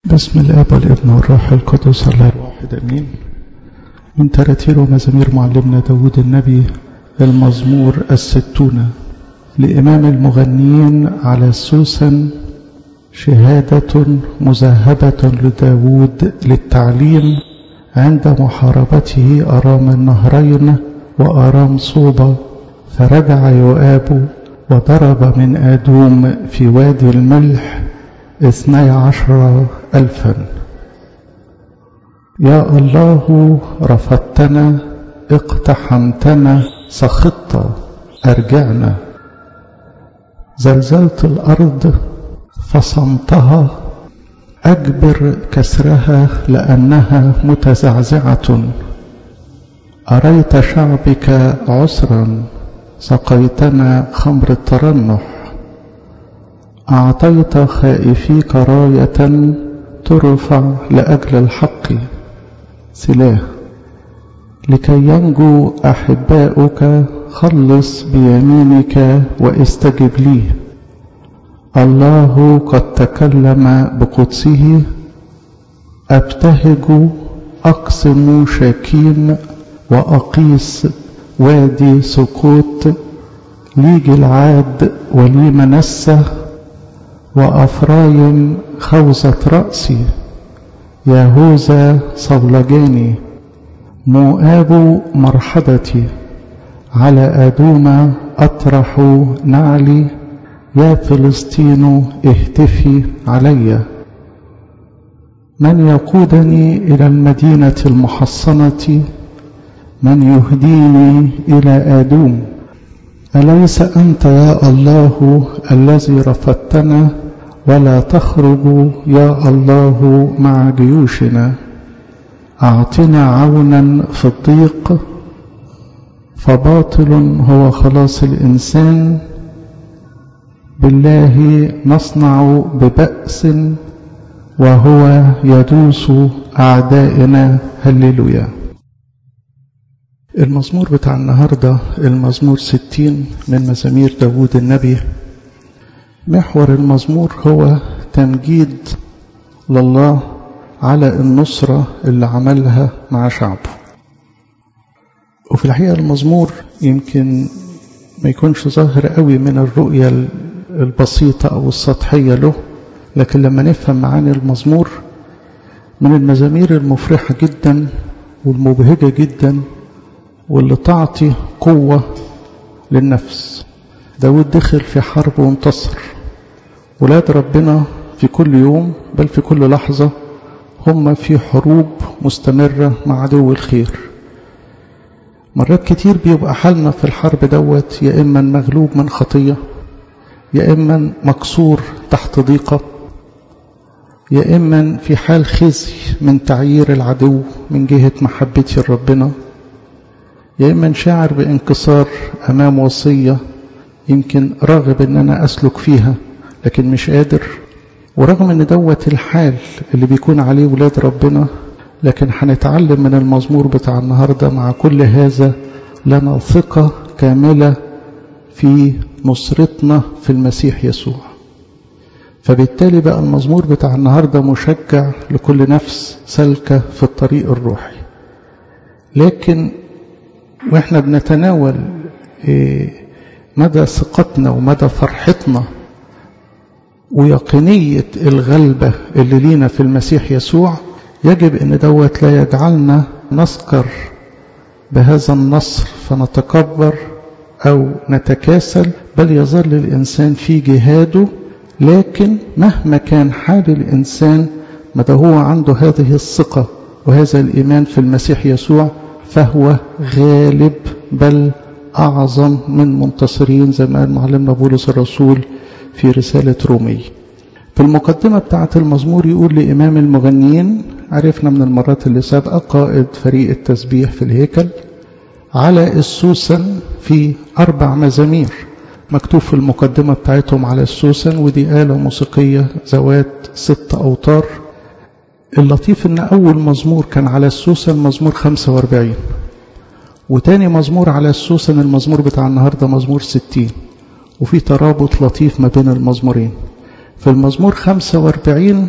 بسم الاب والابن والروح القدس الله الواحد امين من تراتير ومزامير معلمنا داود النبي المزمور الستون لامام المغنيين على السوسن شهاده مذهبه لداود للتعليم عند محاربته ارام النهرين وارام صوبه فرجع يؤاب وضرب من ادوم في وادي الملح اثني عشر ألفا يا الله رفضتنا اقتحمتنا سخطت أرجعنا زلزلت الأرض فصمتها أجبر كسرها لأنها متزعزعة أريت شعبك عسرا سقيتنا خمر الترنح أعطيت خائفيك راية ترفع لأجل الحق سلاه لكي ينجو أحباؤك خلص بيمينك واستجب لي الله قد تكلم بقدسه أبتهج أقسم شاكيم وأقيس وادي سكوت لي جلعاد ولي منسه وأفرايم خوذة رأسي يهوذا صولجاني مؤاب مرحبتي على أدوم أطرح نعلي يا فلسطين اهتفي علي من يقودني إلى المدينة المحصنة من يهديني إلى آدوم أليس أنت يا الله الذي رفضتنا ولا تخرج يا الله مع جيوشنا أعطنا عونا في الضيق فباطل هو خلاص الإنسان بالله نصنع ببأس وهو يدوس أعدائنا هللويا المزمور بتاع النهاردة المزمور ستين من مزامير داود النبي محور المزمور هو تمجيد لله على النصرة اللي عملها مع شعبه وفي الحقيقة المزمور يمكن ما يكونش ظاهر قوي من الرؤية البسيطة أو السطحية له لكن لما نفهم معاني المزمور من المزامير المفرحة جدا والمبهجة جدا واللي تعطي قوة للنفس داود دخل في حرب وانتصر ولاد ربنا في كل يوم بل في كل لحظة هم في حروب مستمرة مع عدو الخير مرات كتير بيبقى حالنا في الحرب دوت يا إما مغلوب من خطية يا إما مكسور تحت ضيقة يا إما في حال خزي من تعيير العدو من جهة محبتي لربنا يا إما شاعر بانكسار أمام وصية يمكن راغب إن أنا أسلك فيها لكن مش قادر ورغم إن دوت الحال اللي بيكون عليه ولاد ربنا لكن هنتعلم من المزمور بتاع النهاردة مع كل هذا لنا ثقة كاملة في نصرتنا في المسيح يسوع فبالتالي بقى المزمور بتاع النهاردة مشجع لكل نفس سالكة في الطريق الروحي لكن واحنا بنتناول مدى ثقتنا ومدى فرحتنا ويقينية الغلبة اللي لينا في المسيح يسوع يجب ان دوت لا يجعلنا نسكر بهذا النصر فنتكبر او نتكاسل بل يظل الانسان في جهاده لكن مهما كان حال الانسان متى هو عنده هذه الثقة وهذا الايمان في المسيح يسوع فهو غالب بل أعظم من منتصرين زي ما قال معلمنا بولس الرسول في رسالة رومي في المقدمة بتاعة المزمور يقول لإمام المغنيين عرفنا من المرات اللي سابقة قائد فريق التسبيح في الهيكل على السوسن في أربع مزامير مكتوب في المقدمة بتاعتهم على السوسن ودي آلة موسيقية ذوات ست أوتار اللطيف ان اول مزمور كان على السوسن مزمور 45 وتاني مزمور على السوسن المزمور بتاع النهارده مزمور 60 وفي ترابط لطيف ما بين المزمورين في المزمور 45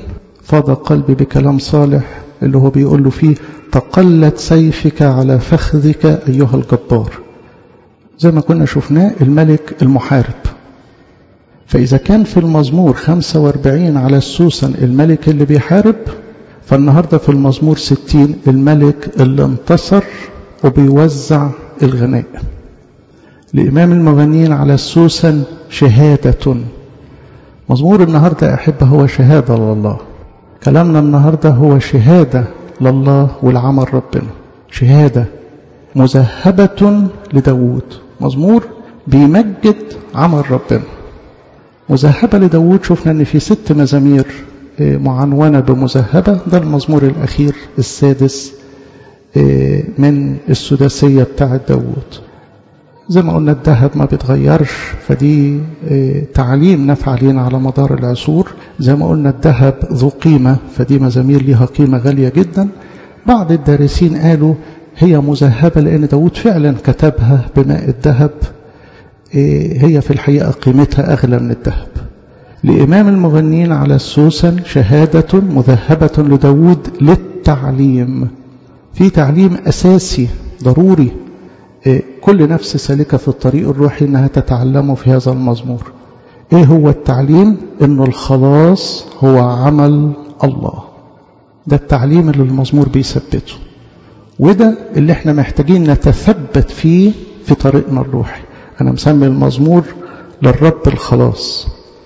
فاض قلبي بكلام صالح اللي هو بيقول له فيه تقلت سيفك على فخذك أيها الجبار زي ما كنا شفناه الملك المحارب فإذا كان في المزمور 45 على السوسن الملك اللي بيحارب فالنهاردة في المزمور 60 الملك اللي انتصر وبيوزع الغنائم لإمام المغنيين على السوسن شهادة مزمور النهاردة أحب هو شهادة لله كلامنا النهاردة هو شهادة لله والعمل ربنا شهادة مذهبة لداود مزمور بيمجد عمل ربنا مذهبة لداود شفنا ان في ست مزامير معنونة بمذهبة ده المزمور الأخير السادس من السداسية بتاعة داود زي ما قلنا الذهب ما بيتغيرش فدي تعليم نفع علينا على مدار العصور زي ما قلنا الذهب ذو قيمة فدي مزامير ليها قيمة غالية جدا بعض الدارسين قالوا هي مذهبة لأن داود فعلا كتبها بماء الذهب هي في الحقيقة قيمتها أغلى من الذهب لإمام المغنين على السوسن شهادة مذهبة لداود للتعليم في تعليم أساسي ضروري كل نفس سالكة في الطريق الروحي أنها تتعلمه في هذا المزمور إيه هو التعليم؟ أن الخلاص هو عمل الله ده التعليم اللي المزمور بيثبته وده اللي احنا محتاجين نتثبت فيه في طريقنا الروحي أنا مسمي المزمور للرب الخلاص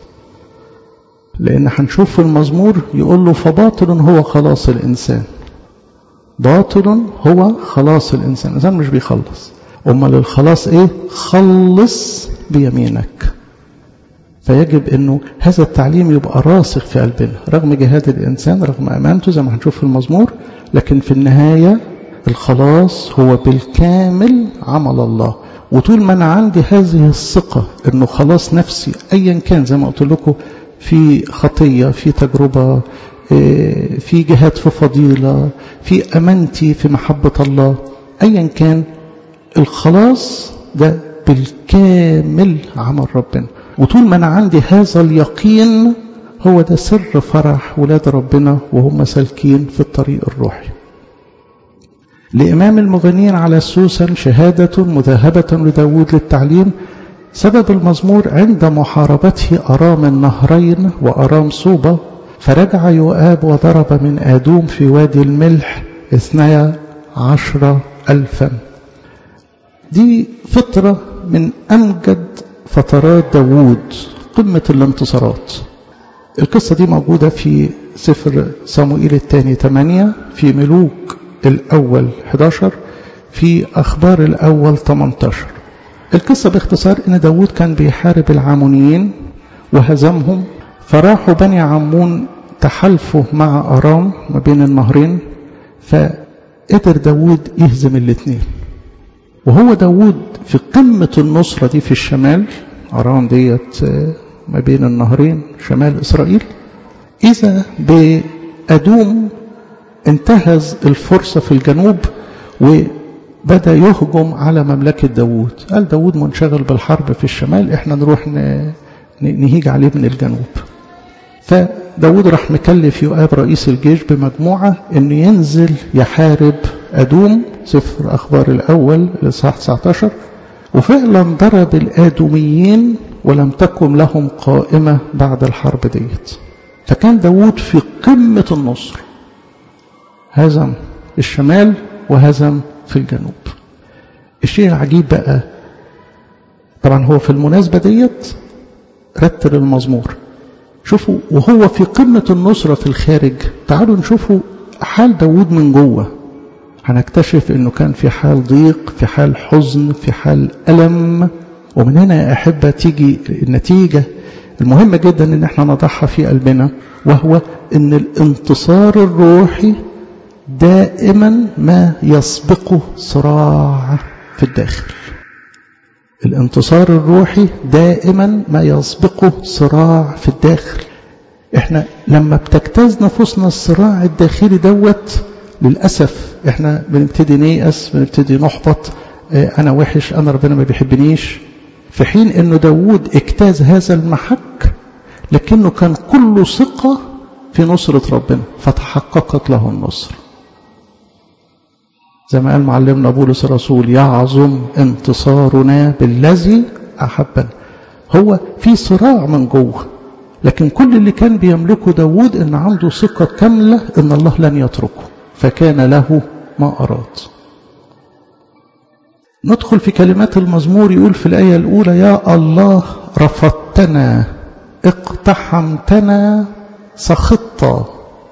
لأن هنشوف في المزمور يقول له فباطل هو خلاص الإنسان باطل هو خلاص الإنسان الإنسان مش بيخلص أمال الخلاص إيه خلص بيمينك فيجب أنه هذا التعليم يبقى راسخ في قلبنا رغم جهاد الإنسان رغم أمانته زي ما هنشوف في المزمور لكن في النهاية الخلاص هو بالكامل عمل الله وطول ما أنا عندي هذه الثقة أنه خلاص نفسي أيا كان زي ما قلت لكم في خطية في تجربة في جهاد في فضيلة في أمانتي في محبة الله أيا كان الخلاص ده بالكامل عمل ربنا وطول ما أنا عندي هذا اليقين هو ده سر فرح ولاد ربنا وهم سالكين في الطريق الروحي لإمام المغنين على السوسن شهادة مذهبة لداود للتعليم سبب المزمور عند محاربته أرام النهرين وأرام صوبة فرجع يؤاب وضرب من آدوم في وادي الملح اثني عشر ألفا دي فترة من أمجد فترات داوود قمة الانتصارات القصة دي موجودة في سفر صموئيل الثاني 8 في ملوك الأول 11 في أخبار الأول 18 القصة باختصار إن داوود كان بيحارب العامونيين وهزمهم فراحوا بني عمون تحالفوا مع أرام ما بين النهرين فقدر داوود يهزم الاثنين وهو داوود في قمة النصرة دي في الشمال أرام ديت ما بين النهرين شمال إسرائيل إذا بأدوم انتهز الفرصة في الجنوب وبدأ يهجم على مملكة داوود قال داوود منشغل بالحرب في الشمال احنا نروح نهيج عليه من الجنوب فداود راح مكلف يؤاب رئيس الجيش بمجموعة انه ينزل يحارب أدوم سفر أخبار الأول الإصحاح 19 وفعلا ضرب الآدوميين ولم تكن لهم قائمة بعد الحرب ديت فكان داود في قمة النصر هزم الشمال وهزم في الجنوب الشيء العجيب بقى طبعا هو في المناسبة ديت رتل المزمور شوفوا وهو في قمة النصرة في الخارج تعالوا نشوفوا حال داود من جوه هنكتشف انه كان في حال ضيق في حال حزن في حال ألم ومن هنا يا أحبة تيجي النتيجة المهمة جدا ان احنا نضعها في قلبنا وهو ان الانتصار الروحي دائما ما يسبقه صراع في الداخل الانتصار الروحي دائما ما يسبقه صراع في الداخل احنا لما بتجتاز نفوسنا الصراع الداخلي دوت للأسف احنا بنبتدي نيأس بنبتدي نحبط اه انا وحش انا ربنا ما بيحبنيش في حين انه داود اجتاز هذا المحك لكنه كان كله ثقة في نصرة ربنا فتحققت له النصر زي ما قال معلمنا بولس الرسول يعظم انتصارنا بالذي أحبنا هو في صراع من جوه لكن كل اللي كان بيملكه داود ان عنده ثقة كاملة ان الله لن يتركه فكان له ما أراد ندخل في كلمات المزمور يقول في الآية الأولى يا الله رفضتنا اقتحمتنا سخطت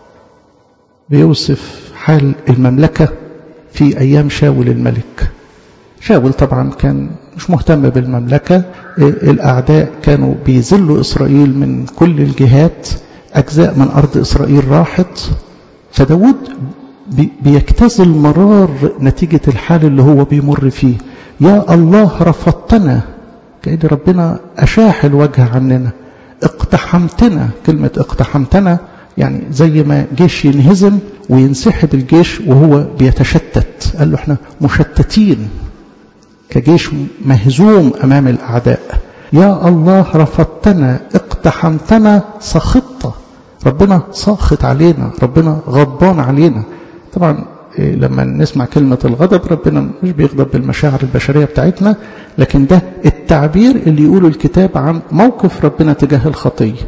بيوصف حال المملكة في أيام شاول الملك شاول طبعا كان مش مهتم بالمملكة الأعداء كانوا بيذلوا إسرائيل من كل الجهات أجزاء من أرض إسرائيل راحت فداود بيجتاز المرار نتيجة الحال اللي هو بيمر فيه يا الله رفضتنا كأن ربنا أشاح الوجه عننا اقتحمتنا كلمة اقتحمتنا يعني زي ما جيش ينهزم وينسحب الجيش وهو بيتشتت قال له احنا مشتتين كجيش مهزوم أمام الأعداء يا الله رفضتنا اقتحمتنا سخطت ربنا ساخط علينا ربنا غضبان علينا طبعا لما نسمع كلمة الغضب ربنا مش بيغضب بالمشاعر البشرية بتاعتنا لكن ده التعبير اللي يقوله الكتاب عن موقف ربنا تجاه الخطية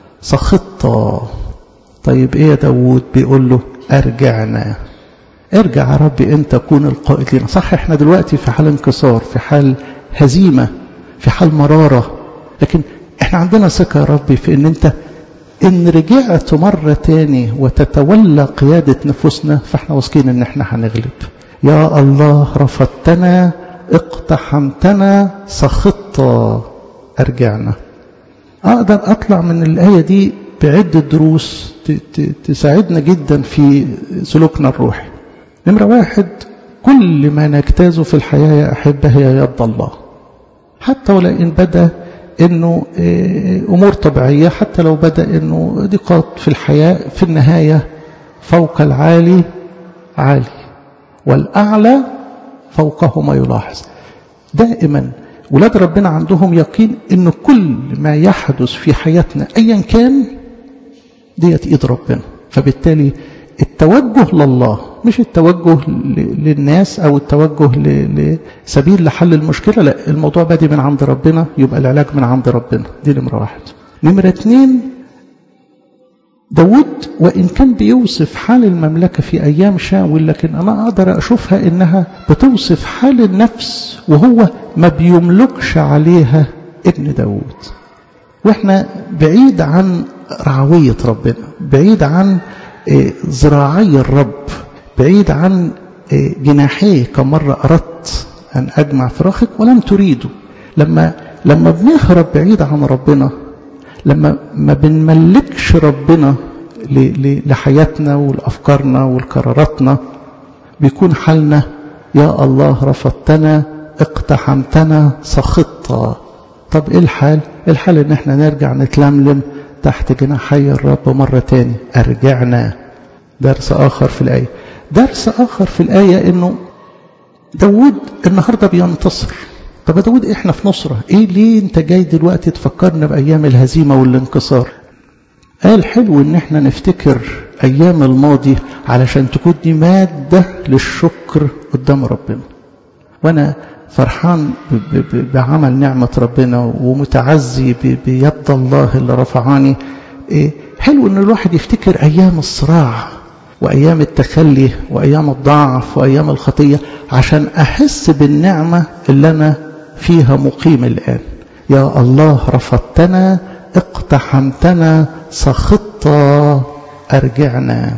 سخطت طيب ايه يا داود بيقول له ارجعنا ارجع يا ربي انت كون القائد لنا صح احنا دلوقتي في حال انكسار في حال هزيمة في حال مرارة لكن احنا عندنا ثقة يا ربي في ان انت ان رجعت مرة تاني وتتولى قيادة نفوسنا فاحنا واثقين ان احنا هنغلب يا الله رفضتنا اقتحمتنا سخطت ارجعنا اقدر اطلع من الايه دي بعده دروس تساعدنا جدا في سلوكنا الروحي نمره واحد كل ما نجتازه في الحياه يا احبه هي يد الله حتى ولئن بدا انه امور طبيعيه حتى لو بدا انه ضيقات في الحياه في النهايه فوق العالي عالي والاعلى فوقه ما يلاحظ دائما ولاد ربنا عندهم يقين ان كل ما يحدث في حياتنا ايا كان ديت ايد ربنا فبالتالي التوجه لله مش التوجه للناس او التوجه لسبيل لحل المشكله لا الموضوع بادي من عند ربنا يبقى العلاج من عند ربنا دي نمره واحد نمره اتنين داود وإن كان بيوصف حال المملكة في أيام شاول لكن أنا أقدر أشوفها إنها بتوصف حال النفس وهو ما بيملكش عليها ابن داود وإحنا بعيد عن رعوية ربنا بعيد عن ذراعي الرب بعيد عن جناحيه كمرة أردت أن أجمع فراخك ولم تريدوا لما لما بنهرب بعيد عن ربنا لما ما بنملكش ربنا لحياتنا ولأفكارنا ولقراراتنا بيكون حالنا يا الله رفضتنا اقتحمتنا سخطت طب ايه الحال الحال ان احنا نرجع نتلملم تحت جناحي الرب مرة تاني ارجعنا درس اخر في الآية درس اخر في الآية انه داود النهاردة بينتصر طب يا داود احنا في نصرة ايه ليه انت جاي دلوقتي تفكرنا بايام الهزيمة والانكسار قال حلو ان احنا نفتكر ايام الماضي علشان تكون دي مادة للشكر قدام ربنا وانا فرحان بعمل نعمة ربنا ومتعزي بيد الله اللي رفعاني إيه حلو ان الواحد يفتكر ايام الصراع وايام التخلي وايام الضعف وايام الخطية عشان احس بالنعمة اللي انا فيها مقيم الآن يا الله رفضتنا اقتحمتنا سخطت أرجعنا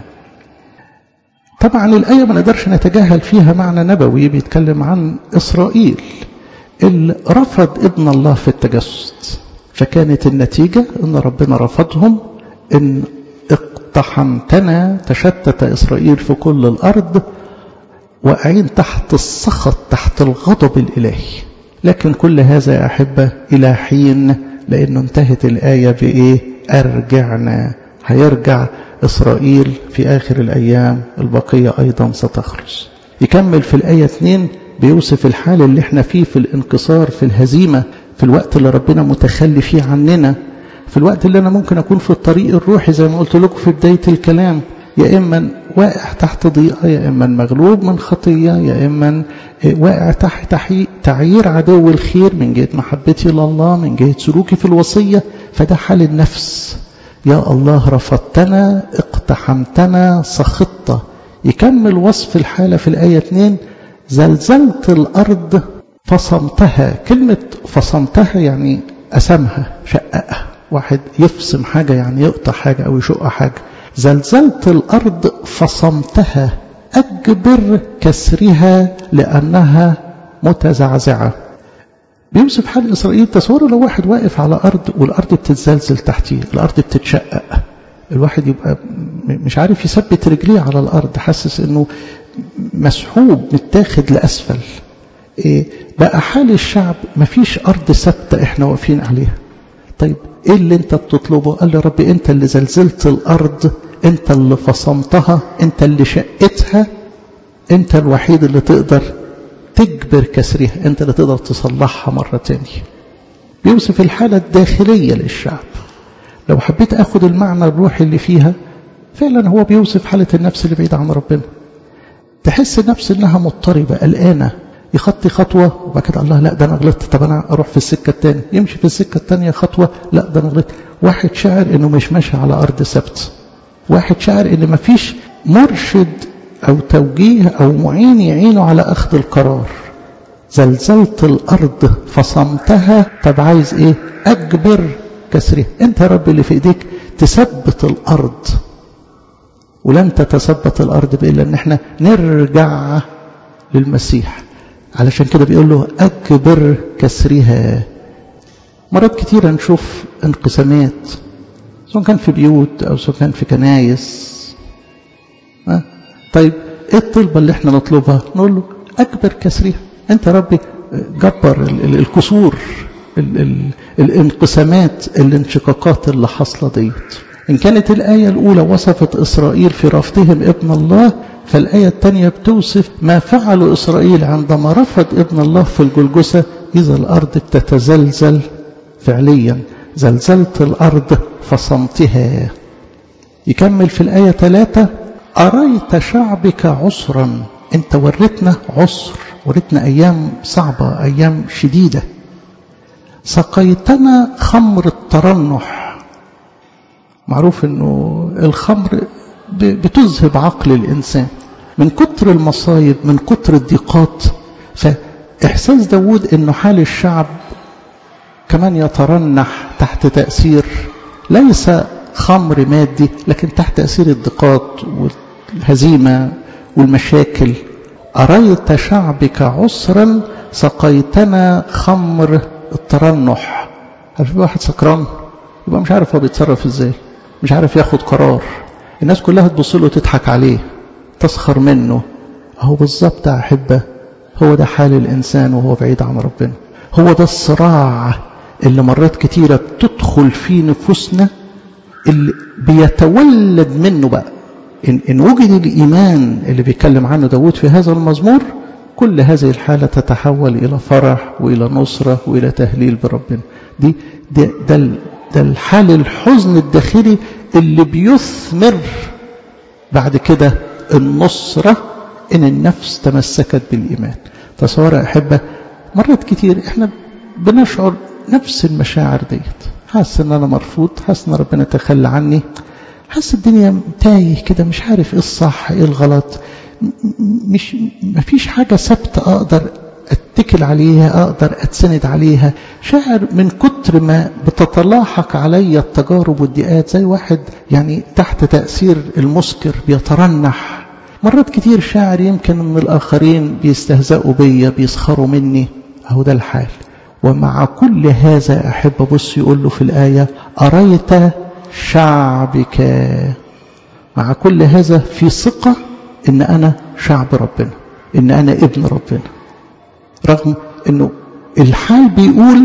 طبعا الآية ما نقدرش نتجاهل فيها معنى نبوي بيتكلم عن إسرائيل اللي رفض ابن الله في التجسد فكانت النتيجة ان ربنا رفضهم ان اقتحمتنا تشتت إسرائيل في كل الأرض واقعين تحت السخط تحت الغضب الإلهي لكن كل هذا يا أحبة إلى حين لأنه انتهت الآية بإيه أرجعنا هيرجع إسرائيل في آخر الأيام البقية أيضا ستخلص يكمل في الآية 2 بيوصف الحال اللي احنا فيه في الانكسار في الهزيمة في الوقت اللي ربنا متخلي فيه عننا في الوقت اللي أنا ممكن أكون في الطريق الروحي زي ما قلت لكم في بداية الكلام يا إما واقع تحت ضيقة يا إما مغلوب من خطية يا إما واقع تحت تعيير عدو الخير من جهة محبتي لله من جهة سلوكي في الوصية فده حال النفس يا الله رفضتنا اقتحمتنا سخطت يكمل وصف الحالة في الآية 2 زلزلت الأرض فصمتها كلمة فصمتها يعني أسمها شققها واحد يفصم حاجة يعني يقطع حاجة أو يشق حاجة زلزلت الأرض فصمتها أجبر كسرها لأنها متزعزعة بيوصف حال إسرائيل تصوروا لو واحد واقف على أرض والأرض بتتزلزل تحتيه الأرض بتتشقق الواحد يبقى مش عارف يثبت رجليه على الأرض حاسس إنه مسحوب متاخد لأسفل إيه بقى حال الشعب مفيش أرض ثابتة إحنا واقفين عليها طيب إيه اللي أنت بتطلبه قال لي ربي أنت اللي زلزلت الأرض أنت اللي فصمتها أنت اللي شقتها أنت الوحيد اللي تقدر تجبر كسرها أنت اللي تقدر تصلحها مرة تانية بيوصف الحالة الداخلية للشعب لو حبيت أخد المعنى الروحي اللي فيها فعلا هو بيوصف حالة النفس اللي بعيدة عن ربنا تحس النفس انها مضطربة قلقانة يخطي خطوة وبعد كده الله لا ده انا غلطت طب انا اروح في السكة الثانية يمشي في السكة الثانية خطوة لا ده انا غلطت واحد شاعر انه مش ماشي على ارض ثابت واحد شاعر ان مفيش مرشد او توجيه او معين يعينه على اخذ القرار زلزلت الارض فصمتها طب عايز ايه اجبر كسرها انت يا رب اللي في ايديك تثبت الارض ولن تتثبت الارض بالا ان احنا نرجع للمسيح علشان كده بيقول له اجبر كسرها مرات كتيرة نشوف انقسامات سواء كان في بيوت او سواء كان في كنايس أه؟ طيب ايه الطلبة اللي احنا نطلبها نقول له اجبر كسرها انت يا ربي جبر الكسور ال ال الانقسامات الانشقاقات اللي حاصله ديت إن كانت الآية الأولى وصفت إسرائيل في رفضهم ابن الله فالآية الثانية بتوصف ما فعل إسرائيل عندما رفض ابن الله في الجلجسة إذا الأرض بتتزلزل فعليا زلزلت الأرض فصمتها يكمل في الآية ثلاثة أريت شعبك عسرا أنت وريتنا عسر وريتنا أيام صعبة أيام شديدة سقيتنا خمر الترنح معروف انه الخمر بتذهب عقل الانسان من كتر المصايب من كتر الضيقات فاحساس داود انه حال الشعب كمان يترنح تحت تاثير ليس خمر مادي لكن تحت تاثير الضيقات والهزيمه والمشاكل اريت شعبك عسرا سقيتنا خمر الترنح عارف واحد سكران يبقى مش عارف هو بيتصرف ازاي مش عارف ياخد قرار الناس كلها تبص له تضحك عليه تسخر منه هو بالظبط يا احبه هو ده حال الانسان وهو بعيد عن ربنا هو ده الصراع اللي مرات كتيره بتدخل في نفوسنا اللي بيتولد منه بقى إن, إن وجد الإيمان اللي بيتكلم عنه داود في هذا المزمور كل هذه الحالة تتحول إلى فرح وإلى نصرة وإلى تهليل بربنا دي ده, ده, ده الحال الحزن الداخلي اللي بيثمر بعد كده النصرة إن النفس تمسكت بالإيمان تصور يا أحبة مرات كتير إحنا بنشعر نفس المشاعر ديت حاسس إن أنا مرفوض حاسس إن ربنا تخلى عني حاسس الدنيا تايه كده مش عارف إيه الصح إيه الغلط مش مفيش حاجة ثابتة أقدر اتكل عليها أقدر أتسند عليها شاعر من كتر ما بتتلاحق علي التجارب والضيقات زي واحد يعني تحت تأثير المسكر بيترنح مرات كتير شاعر يمكن ان الآخرين بيستهزئوا بيا بيسخروا مني أهو ده الحال ومع كل هذا أحب بص يقول له في الآية أريت شعبك مع كل هذا في ثقة إن أنا شعب ربنا إن أنا ابن ربنا رغم إنه الحال بيقول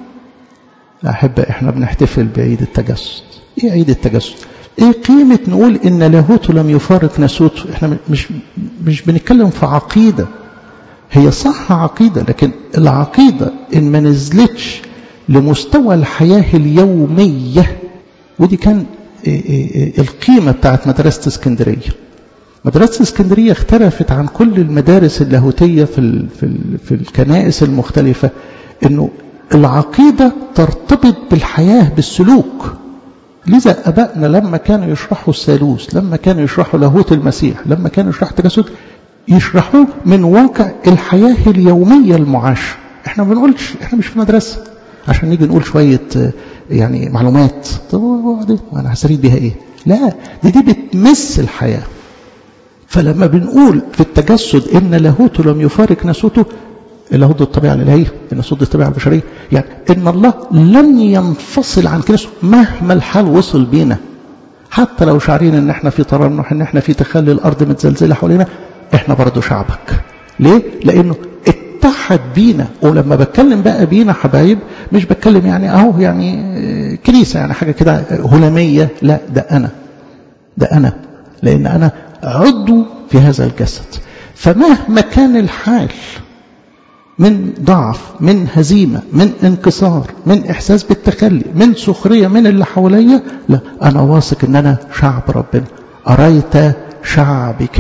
أحب إحنا بنحتفل بعيد التجسد إيه عيد التجسد إيه قيمة نقول إن لاهوته لم يفارق ناسوته إحنا مش مش بنتكلم في عقيدة هي صح عقيدة لكن العقيدة إن ما نزلتش لمستوى الحياة اليومية ودي كان القيمة بتاعت مدرسة اسكندرية مدرسة اسكندرية اختلفت عن كل المدارس اللاهوتية في, ال في, ال في الكنائس المختلفة انه العقيدة ترتبط بالحياة بالسلوك لذا أبائنا لما كانوا يشرحوا الثالوث لما كانوا يشرحوا لاهوت المسيح لما كانوا يشرحوا تجسد يشرحوه من واقع الحياة اليومية المعاشة احنا ما بنقولش احنا مش في مدرسة عشان نيجي نقول شوية يعني معلومات طب انا هستفيد بيها ايه لا دي دي بتمس الحياة فلما بنقول في التجسد ان لاهوته لم يفارق ناسوته اللاهوت الطبيعة الإلهية الناسوت الطبيعة البشرية يعني ان الله لن ينفصل عن كنيسته مهما الحال وصل بينا حتى لو شعرين ان احنا في ترنح ان احنا في تخلي الارض متزلزلة حوالينا احنا برضو شعبك ليه لانه اتحد بينا ولما بتكلم بقى بينا حبايب مش بتكلم يعني اهو يعني كنيسة يعني حاجة كده هلامية لا ده انا ده انا لان انا عضو في هذا الجسد فمهما كان الحال من ضعف من هزيمة من انكسار من إحساس بالتخلي من سخرية من اللي حواليا لا أنا واثق أن أنا شعب ربنا أريت شعبك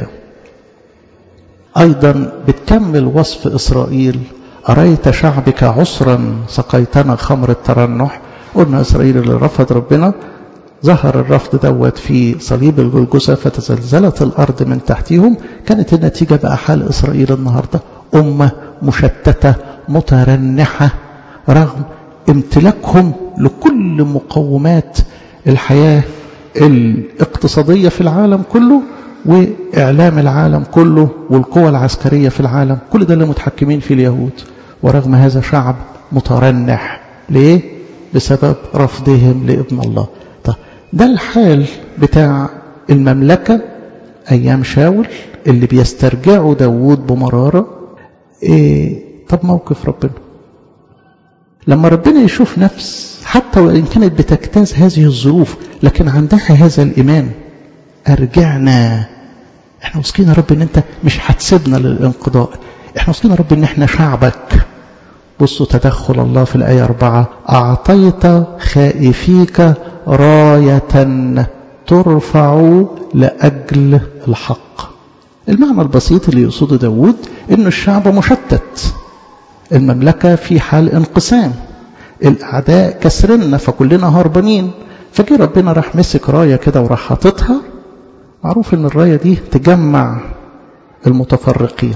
أيضا بتكمل وصف إسرائيل أريت شعبك عسرا سقيتنا خمر الترنح قلنا إسرائيل اللي رفض ربنا ظهر الرفض دوت في صليب الجلجسة فتزلزلت الأرض من تحتهم كانت النتيجة بقى حال إسرائيل النهاردة أمة مشتتة مترنحة رغم امتلاكهم لكل مقومات الحياة الاقتصادية في العالم كله وإعلام العالم كله والقوى العسكرية في العالم كل ده اللي متحكمين في اليهود ورغم هذا شعب مترنح ليه؟ بسبب رفضهم لابن الله طيب ده الحال بتاع المملكة أيام شاول اللي بيسترجعوا داوود بمرارة إيه طب موقف ربنا لما ربنا يشوف نفس حتى وإن كانت بتجتاز هذه الظروف لكن عندها هذا الإيمان أرجعنا احنا واثقين يا رب ان انت مش هتسيبنا للانقضاء احنا واثقين يا رب ان احنا شعبك بصوا تدخل الله في الآية أربعة أعطيت خائفيك راية ترفع لأجل الحق المعنى البسيط اللي يقصده داود إنه الشعب مشتت المملكة في حال انقسام الأعداء كسرنا فكلنا هربانين فجي ربنا راح مسك راية كده وراح حاططها معروف ان الراية دي تجمع المتفرقين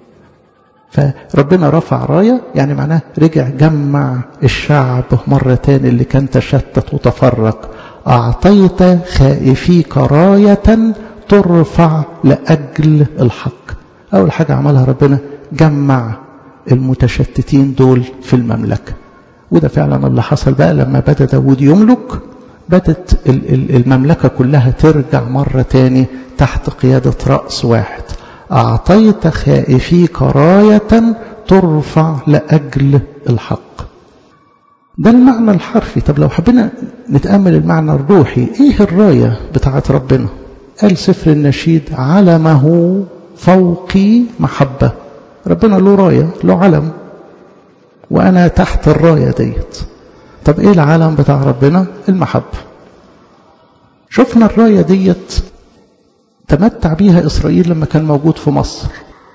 فربنا رفع راية يعني معناه رجع جمع الشعب مرة تاني اللي كان تشتت وتفرق أعطيت خائفيك راية ترفع لأجل الحق أول حاجة عملها ربنا جمع المتشتتين دول في المملكة وده فعلا اللي حصل بقى لما بدأ داود يملك بدت المملكة كلها ترجع مرة تاني تحت قيادة رأس واحد أعطيت خائفيك راية ترفع لأجل الحق ده المعنى الحرفي طب لو حبينا نتأمل المعنى الروحي ايه الراية بتاعت ربنا قال سفر النشيد علمه فوقي محبة ربنا له راية له علم وأنا تحت الراية ديت طب ايه العالم بتاع ربنا المحبة شفنا الراية ديت تمتع بيها إسرائيل لما كان موجود في مصر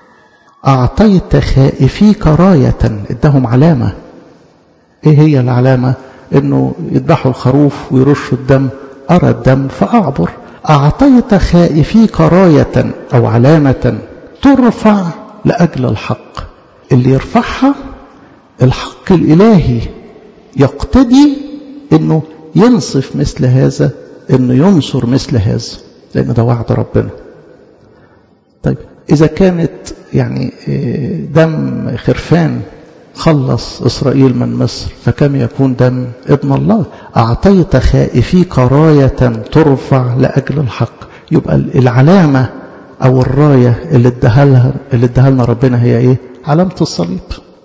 أعطيت خائفيك راية ادهم علامة ايه هي العلامة انه يذبحوا الخروف ويرشوا الدم أرى الدم فأعبر أعطيت خائفيك راية أو علامة ترفع لأجل الحق اللي يرفعها الحق الإلهي يقتدي انه ينصف مثل هذا انه ينصر مثل هذا لان ده وعد ربنا طيب اذا كانت يعني دم خرفان خلص اسرائيل من مصر فكم يكون دم ابن الله اعطيت خائفيك رايه ترفع لاجل الحق يبقى العلامه او الرايه اللي اداها لها اللي اداها لنا ربنا هي ايه علامه الصليب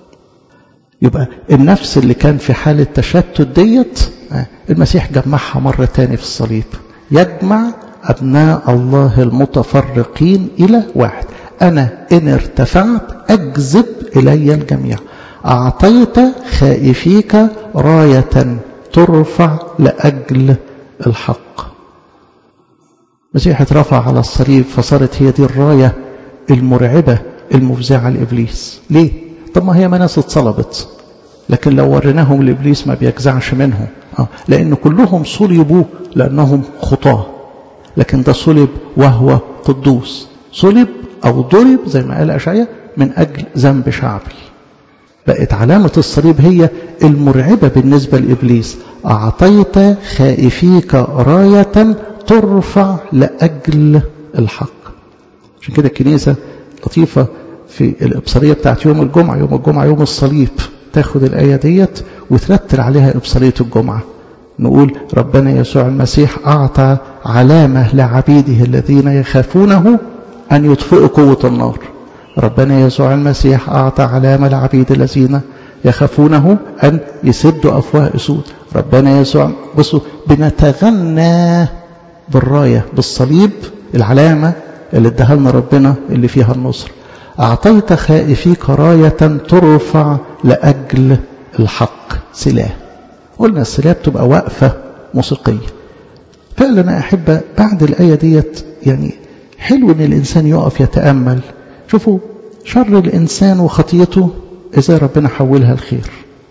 يبقى النفس اللي كان في حالة تشتت ديت المسيح جمعها مرة تاني في الصليب يجمع أبناء الله المتفرقين إلى واحد أنا إن ارتفعت أجذب إلي الجميع أعطيت خائفيك راية ترفع لأجل الحق المسيح اترفع على الصليب فصارت هي دي الراية المرعبة المفزعة لإبليس ليه؟ طب ما هي ما ناس اتصلبت لكن لو وريناهم لإبليس ما بيجزعش منهم آه. لأن كلهم صلبوا لأنهم خطاه لكن ده صلب وهو قدوس صلب أو ضرب زي ما قال أشعيا من أجل ذنب شعبي بقت علامة الصليب هي المرعبة بالنسبة لإبليس أعطيت خائفيك راية ترفع لأجل الحق عشان كده الكنيسة لطيفة في الإبصارية بتاعت يوم الجمعة يوم الجمعة يوم الصليب تاخد الآية ديت وترتل عليها إبصارية الجمعة نقول ربنا يسوع المسيح أعطى علامة لعبيده الذين يخافونه أن يطفئوا قوة النار ربنا يسوع المسيح أعطى علامة لعبيد الذين يخافونه أن يسدوا أفواه أسود ربنا يسوع بصوا بنتغنى بالراية بالصليب العلامة اللي اداها لنا ربنا اللي فيها النصر أعطيت خائفيك راية ترفع لأجل الحق سلاح قلنا السلاح بتبقى وقفة موسيقية فعلا أحب بعد الآية ديت يعني حلو ان الانسان يقف يتامل شوفوا شر الانسان وخطيته ازاي ربنا حولها الخير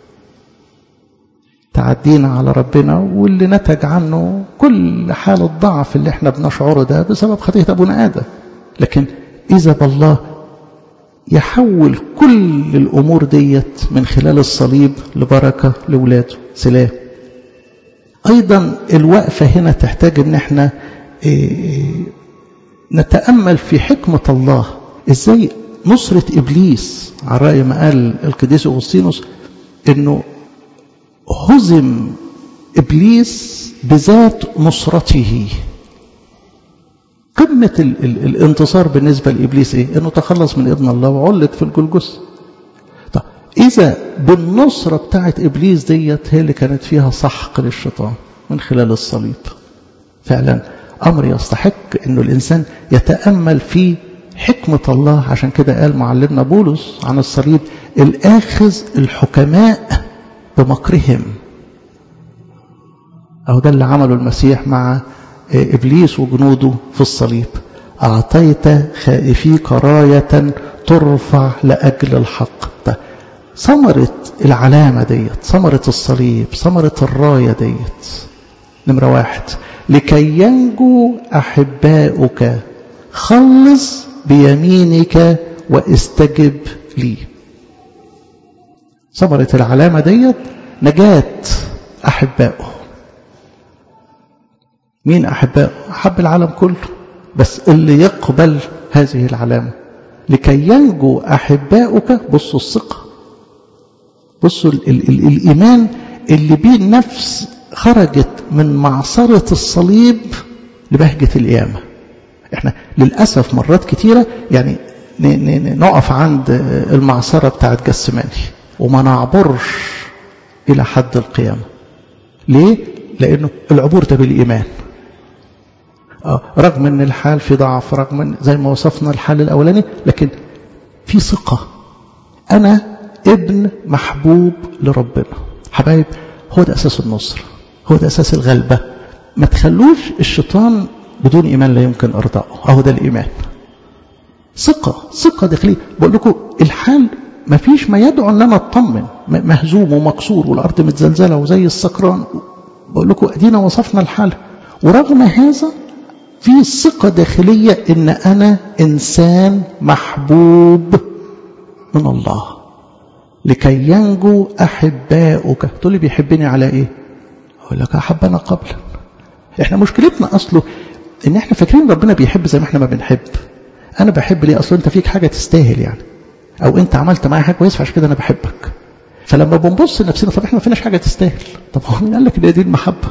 تعدينا على ربنا واللي نتج عنه كل حال الضعف اللي احنا بنشعره ده بسبب خطيه ابونا ادم لكن اذا بالله يحول كل الامور ديت من خلال الصليب لبركه لاولاده سلام ايضا الوقفه هنا تحتاج ان احنا إيه نتأمل في حكمة الله ازاي نصرة إبليس على رأي ما قال القديس أغسطينوس انه هزم إبليس بذات نصرته قمة ال ال الانتصار بالنسبة لإبليس إيه؟ إنه تخلص من ابن الله وعلق في الجلجس طب إذا بالنصرة بتاعت إبليس ديت هي اللي كانت فيها سحق للشيطان من خلال الصليب فعلا أمر يستحق أنه الإنسان يتأمل في حكمة الله عشان كده قال معلمنا بولس عن الصليب الآخذ الحكماء بمكرهم أو ده اللي عمله المسيح مع إبليس وجنوده في الصليب أعطيت خائفيك راية ترفع لأجل الحق ده ثمرة العلامة ديت ثمرة الصليب ثمرة الراية ديت نمرة واحد لكي ينجو أحباؤك خلص بيمينك واستجب لي ثمرة العلامة ديت نجاة أحبائه مين أحبائه أحب العالم كله بس اللي يقبل هذه العلامة لكي ينجو أحباؤك بصوا الثقة بصوا ال ال ال الإيمان اللي بيه النفس خرجت من معصرة الصليب لبهجة القيامة احنا للأسف مرات كتيرة يعني نقف عند المعصرة بتاعت جسماني وما نعبرش إلى حد القيامة ليه؟ لأنه العبور ده بالإيمان رغم ان الحال في ضعف رغم ان زي ما وصفنا الحال الاولاني لكن في ثقه انا ابن محبوب لربنا حبايب هو ده اساس النصر هو ده اساس الغلبه ما تخلوش الشيطان بدون ايمان لا يمكن ارضائه اهو ده الايمان ثقه ثقه داخليه بقول لكم الحال ما فيش ما يدعو ان انا اطمن مهزوم ومكسور والارض متزلزله وزي السكران بقول لكم ادينا وصفنا الحال ورغم هذا في ثقة داخلية إن أنا إنسان محبوب من الله لكي ينجو أحباؤك تقول لي بيحبني على إيه؟ أقول لك أحبنا قبلا إحنا مشكلتنا أصله إن إحنا فاكرين ربنا بيحب زي ما إحنا ما بنحب أنا بحب ليه أصلا أنت فيك حاجة تستاهل يعني أو أنت عملت معايا حاجة كويسة فعشان كده أنا بحبك فلما بنبص لنفسنا طب إحنا ما فيناش حاجة تستاهل طب هو مين قال لك إن دي المحبة؟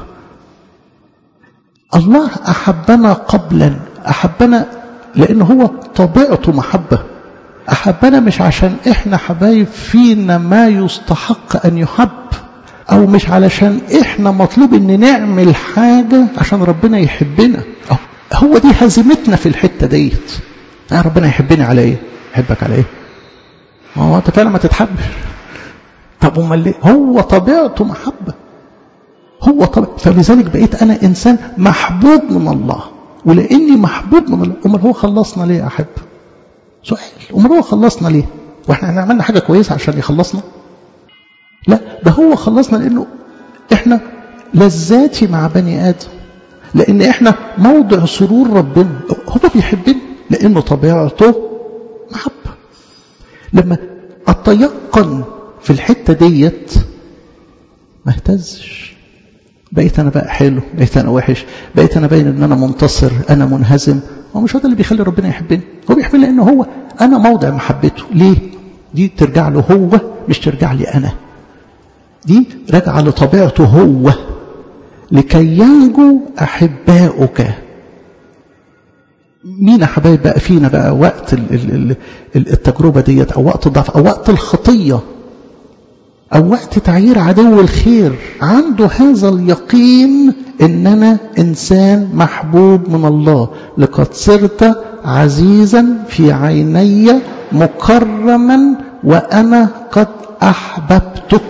الله أحبنا قبلا أحبنا لأنه هو طبيعته محبة أحبنا مش عشان إحنا حبايب فينا ما يستحق أن يحب أو مش علشان إحنا مطلوب أن نعمل حاجة عشان ربنا يحبنا هو دي هزيمتنا في الحتة ديت يعني ربنا يحبني على إيه يحبك على إيه ما هو أنت فعلا ما تتحبش طب امال ليه هو طبيعته محبه هو طبيعته فلذلك بقيت انا انسان محبوب من الله ولاني محبوب من الله امال هو خلصنا ليه يا احب سؤال امال هو خلصنا ليه واحنا عملنا حاجه كويسه عشان يخلصنا لا ده هو خلصنا لانه احنا لذاتي مع بني ادم لان احنا موضع سرور ربنا هو بيحبني لانه طبيعته محبه لما اتيقن في الحته ديت ما اهتزش بقيت انا بقى حلو بقيت انا وحش بقيت انا باين ان انا منتصر انا منهزم هو مش هو ده اللي بيخلي ربنا يحبني هو بيحبني لانه هو انا موضع محبته ليه دي ترجع له هو مش ترجع لي انا دي راجعه لطبيعته هو لكي ينجو احباؤك مين يا حبايب بقى فينا بقى وقت التجربه ديت او وقت الضعف او وقت الخطيه أو وقت تعيير عدو الخير عنده هذا اليقين إن أنا إنسان محبوب من الله لقد صرت عزيزا في عيني مكرما وأنا قد أحببتك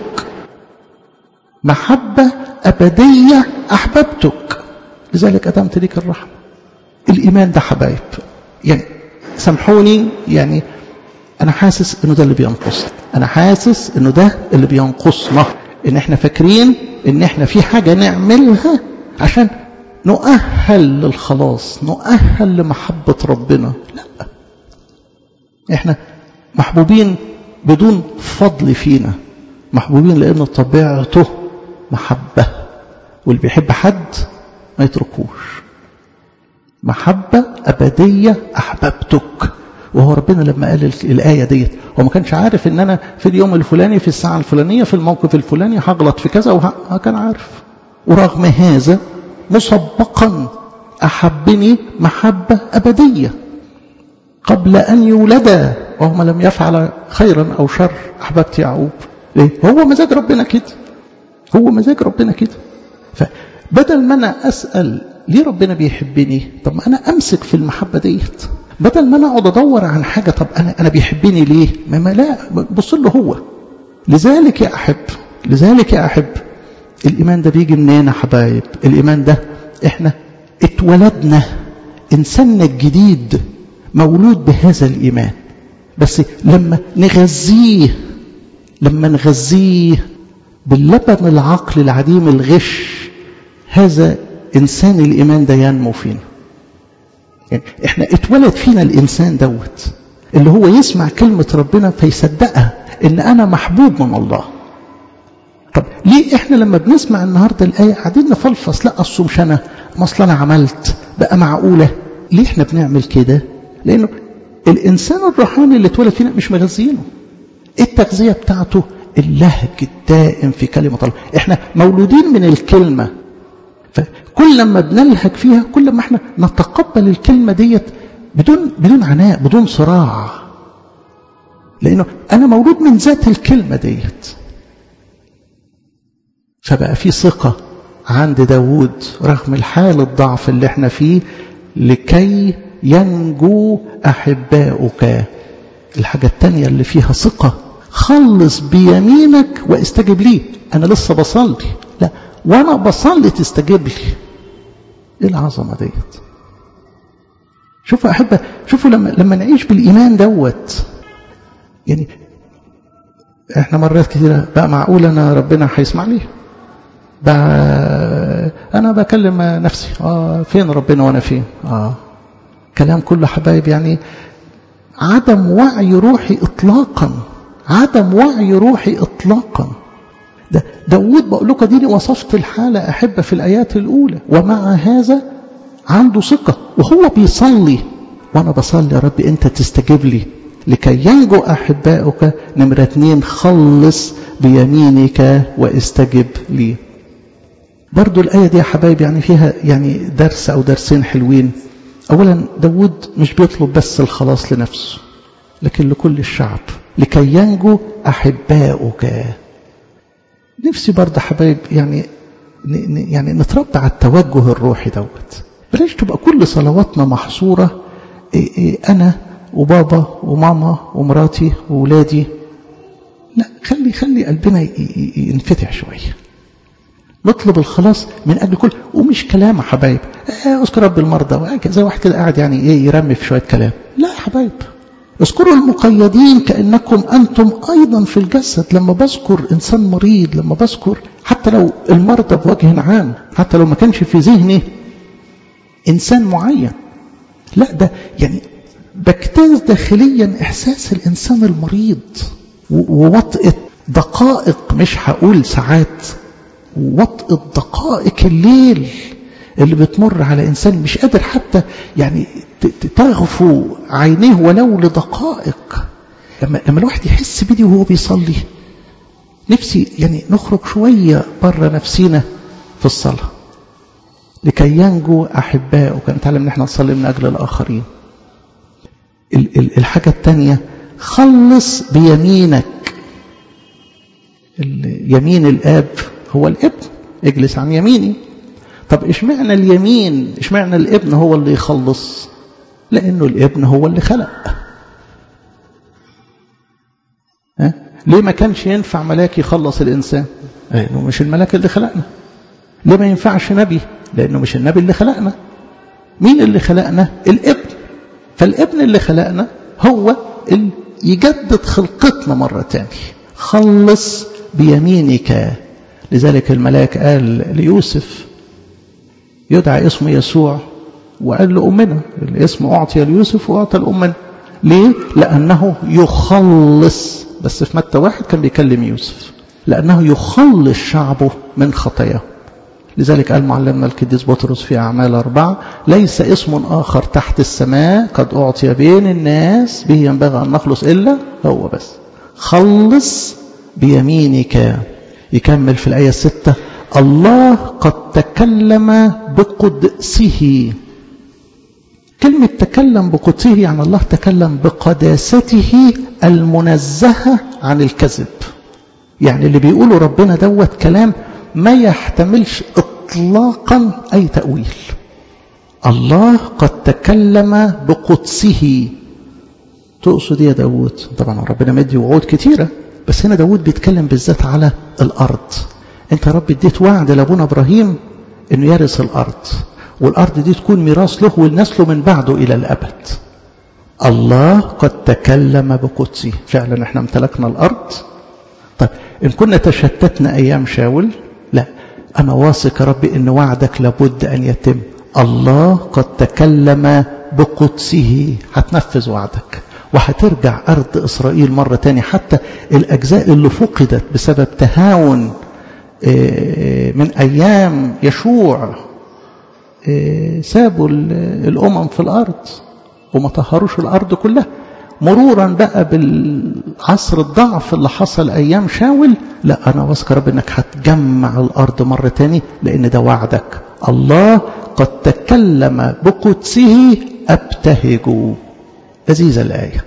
محبة أبدية أحببتك لذلك أدمت لك الرحمة الإيمان ده حبايب يعني سامحوني يعني أنا حاسس إنه ده اللي بينقصنا أنا حاسس إنه ده اللي بينقصنا إن إحنا فاكرين إن إحنا في حاجة نعملها عشان نؤهل للخلاص نؤهل لمحبة ربنا لا إحنا محبوبين بدون فضل فينا محبوبين لأن طبيعته محبة واللي بيحب حد ما يتركوش محبة أبدية أحببتك وهو ربنا لما قال الآية ديت هو ما كانش عارف ان انا في اليوم الفلاني في الساعة الفلانية في الموقف الفلاني هغلط في كذا وه... كان عارف ورغم هذا مسبقا أحبني محبة أبدية قبل أن يولد وهو لم يفعل خيرا أو شر أحببت يعقوب ليه؟ هو مزاج ربنا كده هو مزاج ربنا كده فبدل ما أنا أسأل ليه ربنا بيحبني طب ما أنا أمسك في المحبة ديت بدل ما انا اقعد ادور عن حاجه طب انا انا بيحبني ليه؟ ما, ما لا بص له هو. لذلك يا احب لذلك يا احب الايمان ده بيجي منين يا حبايب؟ الايمان ده احنا اتولدنا انساننا الجديد مولود بهذا الايمان. بس لما نغذيه لما نغذيه باللبن العقل العديم الغش هذا انسان الايمان ده ينمو فينا. يعني احنا اتولد فينا الانسان دوت اللي هو يسمع كلمة ربنا فيصدقها ان انا محبوب من الله طب ليه احنا لما بنسمع النهاردة الآية قاعدين نفلفص لا اصل مش انا ما اصل انا عملت بقى معقولة ليه احنا بنعمل كده لانه الانسان الروحاني اللي اتولد فينا مش مغذينه التغذية بتاعته اللهج الدائم في كلمة الله احنا مولودين من الكلمة فكل ما بنلهج فيها كل ما احنا نتقبل الكلمة ديت بدون بدون عناء بدون صراع لأنه أنا مولود من ذات الكلمة ديت فبقى في ثقة عند داود رغم الحال الضعف اللي احنا فيه لكي ينجو أحباؤك الحاجة التانية اللي فيها ثقة خلص بيمينك واستجب لي أنا لسه بصلي لا وانا بصلي تستجيب لي ايه العظمه ديت شوفوا احبه شوفوا لما لما نعيش بالايمان دوت يعني احنا مرات كثيره بقى معقول انا ربنا هيسمع لي بقى انا بكلم نفسي اه فين ربنا وانا فين اه كلام كله حبايب يعني عدم وعي روحي اطلاقا عدم وعي روحي اطلاقا ده داود بقول لكم دي وصفت الحالة أحبة في الآيات الأولى ومع هذا عنده ثقة وهو بيصلي وأنا بصلي يا رب أنت تستجيب لي لكي ينجو أحباؤك نمرة اتنين خلص بيمينك واستجب لي برضو الآية دي يا حبايب يعني فيها يعني درس أو درسين حلوين أولا داود مش بيطلب بس الخلاص لنفسه لكن لكل الشعب لكي ينجو أحباؤك نفسي برضه حبايب يعني يعني نتربى على التوجه الروحي دوت بلاش تبقى كل صلواتنا محصورة إيه إيه أنا وبابا وماما ومراتي وولادي لا خلي خلي قلبنا ينفتح شويه نطلب الخلاص من اجل كل ومش كلام يا حبايب آه اذكر رب المرضى زي واحد كده قاعد يعني ايه يرمي في شويه كلام لا يا حبايب اذكروا المقيدين كانكم انتم ايضا في الجسد لما بذكر انسان مريض لما بذكر حتى لو المرضى بوجه عام حتى لو ما كانش في ذهني انسان معين لا ده يعني بجتاز داخليا احساس الانسان المريض ووطئه دقائق مش هقول ساعات وطئه دقائق الليل اللي بتمر على انسان مش قادر حتى يعني تغفو عينيه ولو لدقائق لما لما الواحد يحس بدي وهو بيصلي نفسي يعني نخرج شويه بره نفسينا في الصلاه لكي ينجو احبائه كان نتعلم ان احنا نصلي من اجل الاخرين الحاجه الثانيه خلص بيمينك يمين الاب هو الابن اجلس عن يميني طب اشمعنى اليمين اشمعنى الابن هو اللي يخلص لانه الابن هو اللي خلق ها؟ ليه ما كانش ينفع ملاك يخلص الانسان لانه مش الملاك اللي خلقنا ليه ما ينفعش نبي لانه مش النبي اللي خلقنا مين اللي خلقنا الابن فالابن اللي خلقنا هو اللي يجدد خلقتنا مرة تاني خلص بيمينك لذلك الملاك قال ليوسف يدعى اسمه يسوع وقال لأمنا الاسم أعطي ليوسف وأعطى لأمنا ليه؟ لأنه يخلص بس في متى واحد كان بيكلم يوسف لأنه يخلص شعبه من خطاياه لذلك قال معلمنا القديس بطرس في أعمال أربعة ليس اسم آخر تحت السماء قد أعطي بين الناس به ينبغي أن نخلص إلا هو بس خلص بيمينك يكمل في الآية الستة الله قد تكلم بقدسه كلمة تكلم بقدسه يعني الله تكلم بقداسته المنزهة عن الكذب يعني اللي بيقوله ربنا دوت كلام ما يحتملش اطلاقا اي تأويل الله قد تكلم بقدسه تقصد يا داود طبعا ربنا مدي وعود كتيرة بس هنا داود بيتكلم بالذات على الأرض انت يا رب اديت وعد لابونا ابراهيم انه يرث الارض والارض دي تكون ميراث له ولنسله من بعده الى الابد الله قد تكلم بقدسه فعلا احنا امتلكنا الارض طيب ان كنا تشتتنا ايام شاول لا انا واثق يا رب ان وعدك لابد ان يتم الله قد تكلم بقدسه هتنفذ وعدك وهترجع أرض إسرائيل مرة تاني حتى الأجزاء اللي فقدت بسبب تهاون من أيام يشوع سابوا الأمم في الأرض وما طهروش الأرض كلها مرورا بقى بالعصر الضعف اللي حصل أيام شاول لا أنا واثق رب إنك هتجمع الأرض مرة تاني لأن ده وعدك الله قد تكلم بقدسه أبتهج لذيذة الآية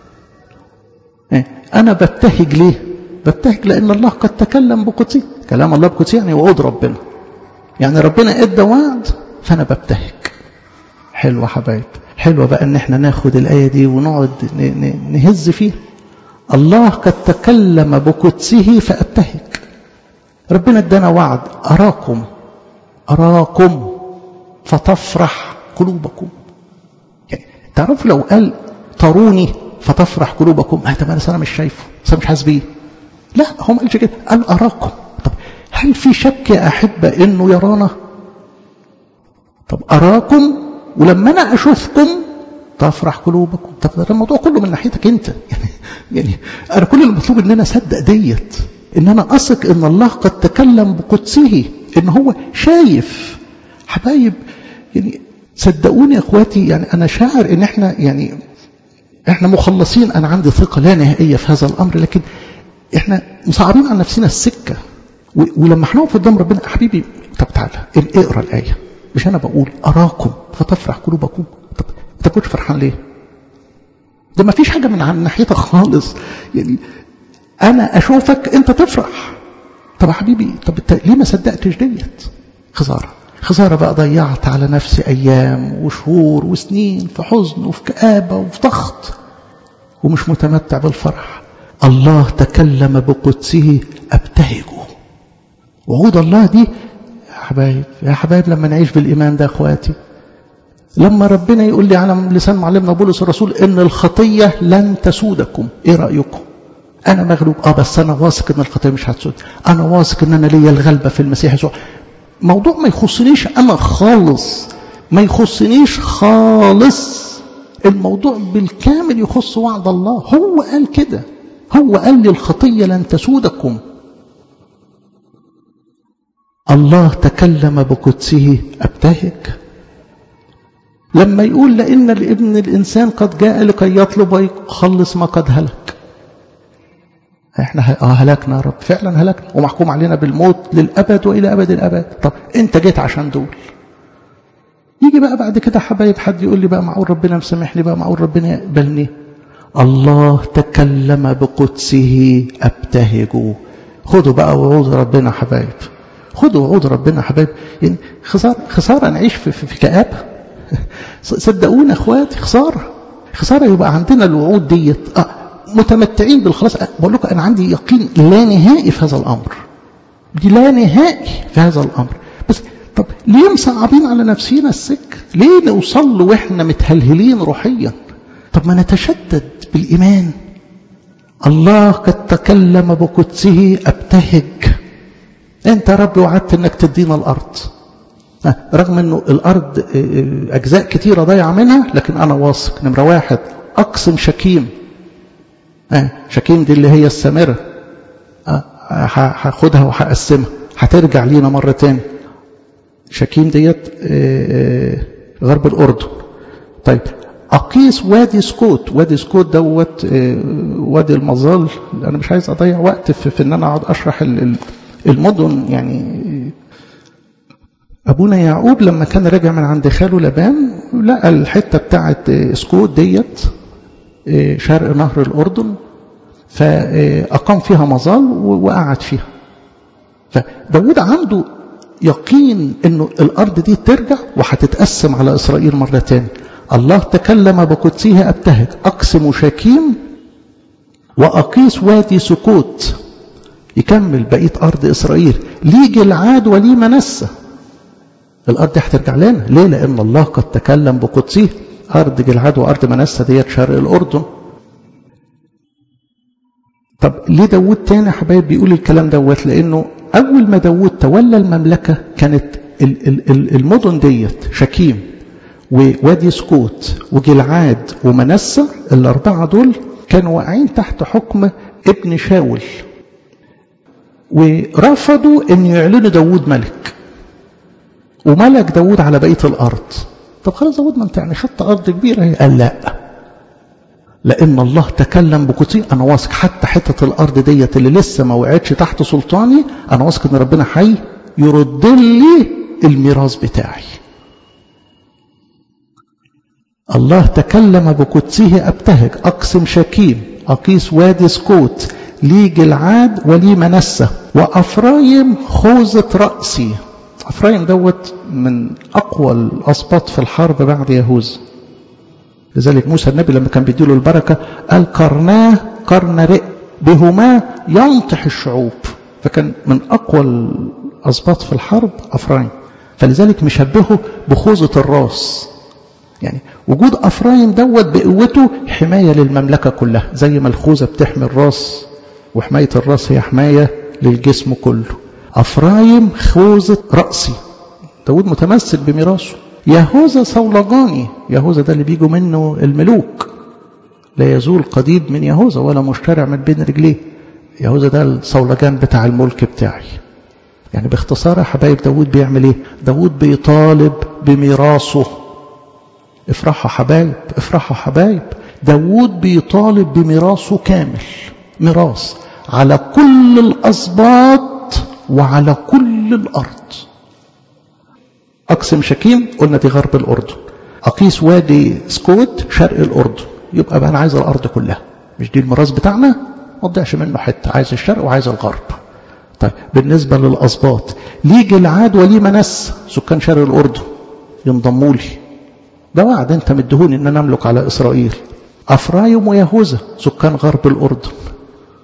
أنا ببتهج ليه ببتهج لأن الله قد تكلم بقدسه كلام الله بقدسه يعني وعود ربنا يعني ربنا ادى وعد فأنا ببتهج حلوة حبايب حلوة بقى ان احنا ناخد الآية دي ونقعد نهز فيها الله قد تكلم بقدسه فأبتهج ربنا ادانا وعد أراكم أراكم فتفرح قلوبكم يعني تعرف لو قال تروني فتفرح قلوبكم اه طب انا مش شايفه انا مش حاسس بيه لا هو ما قالش كده قال اراكم طب هل في شك يا احبه انه يرانا طب اراكم ولما انا اشوفكم تفرح قلوبكم طب ده الموضوع كله من ناحيتك انت يعني يعني انا كل المطلوب ان انا اصدق ديت ان انا اثق ان الله قد تكلم بقدسه ان هو شايف حبايب يعني صدقوني يا اخواتي يعني انا شاعر ان احنا يعني احنا مخلصين انا عندي ثقه لا نهائيه في هذا الامر لكن احنا مصعبين على نفسنا السكه ولما هنقف قدام ربنا حبيبي طب تعالى اقرا الايه مش انا بقول اراكم فتفرح قلوبكم طب انت كنت فرحان ليه ده ما فيش حاجه من عن ناحيتك خالص يعني انا اشوفك انت تفرح طب يا حبيبي طب انت ليه ما صدقتش ديت خساره خسارة بقى ضيعت على نفسي أيام وشهور وسنين في حزن وفي كآبة وفي ضغط ومش متمتع بالفرح الله تكلم بقدسه ابتهج وعود الله دي يا حبايب يا حبايب لما نعيش بالايمان ده اخواتي لما ربنا يقول لي على لسان معلمنا بولس الرسول ان الخطيه لن تسودكم ايه رايكم انا مغلوب اه بس انا واثق ان الخطيه مش هتسود انا واثق ان انا ليا الغلبه في المسيح يسوع موضوع ما يخصنيش انا خالص ما يخصنيش خالص الموضوع بالكامل يخص وعد الله هو قال كده هو قال لي الخطيه لن تسودكم الله تكلم بقدسه ابتهج لما يقول لان الابن الانسان قد جاء لكي يطلب ويخلص ما قد هلك احنا اه هلكنا يا رب فعلا هلكنا ومحكوم علينا بالموت للابد والى ابد الابد طب انت جيت عشان دول يجي بقى بعد كده حبايب حد يقول لي بقى معقول ربنا مسامح لي بقى معقول ربنا يقبلني الله تكلم بقدسه ابتهج خدوا بقى وعود ربنا حبايب خدوا وعود ربنا حبايب يعني خسارة خسارة نعيش في, في, في كآبة صدقونا اخواتي خسارة خسارة يبقى عندنا الوعود ديت آه متمتعين بالخلاص بقول لكم انا عندي يقين لا نهائي في هذا الامر دي لا نهائي في هذا الامر بس طب ليه مصعبين على نفسينا السكة ليه نوصل له واحنا متهلهلين روحيا طب ما نتشدد بالايمان الله قد تكلم بقدسه ابتهج انت يا رب وعدت انك تدينا الارض رغم انه الارض اجزاء كتيره ضايعه منها لكن انا واثق نمره واحد اقسم شكيم شكيم دي اللي هي السامره هاخدها وهقسمها هترجع لينا مره تاني شكيم ديت غرب الاردن طيب اقيس وادي سكوت وادي سكوت دوت وادي المظال انا مش عايز اضيع وقت في, في ان انا اقعد اشرح المدن يعني ابونا يعقوب لما كان راجع من عند خاله لبان لقى الحته بتاعت سكوت ديت شرق نهر الاردن فاقام فيها مظال وقعد فيها فداود عنده يقين انه الارض دي ترجع وهتتقسم على اسرائيل مره تاني الله تكلم بقدسه ابتهج اقسم شكيم واقيس وادي سكوت يكمل بقيه ارض اسرائيل ليه جلعاد وليه منسه الارض دي هترجع لنا ليه لان الله قد تكلم بقدسه ارض جلعاد وارض منسه ديت شرق الاردن طب ليه داود تاني يا حبايب بيقول الكلام دوت لانه اول ما داود تولى المملكه كانت المدن ديت شكيم ووادي سكوت وجلعاد ومنسة الأربعة دول كانوا واقعين تحت حكم ابن شاول ورفضوا أن يعلنوا داود ملك وملك داود على بقية الأرض طب خلاص داود ما انت يعني خدت أرض كبيرة قال لا لأن الله تكلم بقدسي أنا واثق حتى حتة الأرض ديت اللي لسه ما وقعتش تحت سلطاني أنا واثق إن ربنا حي يرد لي الميراث بتاعي الله تكلم بقدسه ابتهج اقسم شكيم اقيس وادي سكوت لي جلعاد ولي منسة وافرايم خوذة رأسي افرايم دوت من اقوى الاسباط في الحرب بعد يهوذا لذلك موسى النبي لما كان بيديله البركة قال قرناه قرن رئ بهما ينطح الشعوب فكان من اقوى الاسباط في الحرب افرايم فلذلك مشبهه بخوذة الراس يعني وجود أفرايم دوت بقوته حماية للمملكة كلها زي ما الخوذة بتحمي الراس وحماية الراس هي حماية للجسم كله أفرايم خوذة رأسي داود متمسك بميراثه يهوذا صولجاني يهوذا ده اللي بيجوا منه الملوك لا يزول قديد من يهوذا ولا مشترع من بين رجليه يهوذا ده الصولجان بتاع الملك بتاعي يعني باختصار يا حبايب داود بيعمل ايه داود بيطالب بميراثه افرحوا حبايب افرحوا حبايب داود بيطالب بميراثه كامل ميراث على كل الأسباط وعلى كل الأرض أقسم شكيم قلنا دي غرب الأردن أقيس وادي سكوت شرق الأردن يبقى بقى أنا عايز الأرض كلها مش دي الميراث بتاعنا ما تضيعش منه حتة عايز الشرق وعايز الغرب طيب بالنسبة للأسباط ليه جلعاد وليه منس سكان شرق الأردن ينضموا لي ده وعد انت مدهوني ان انا املك على اسرائيل افرايم ويهوذا سكان غرب الاردن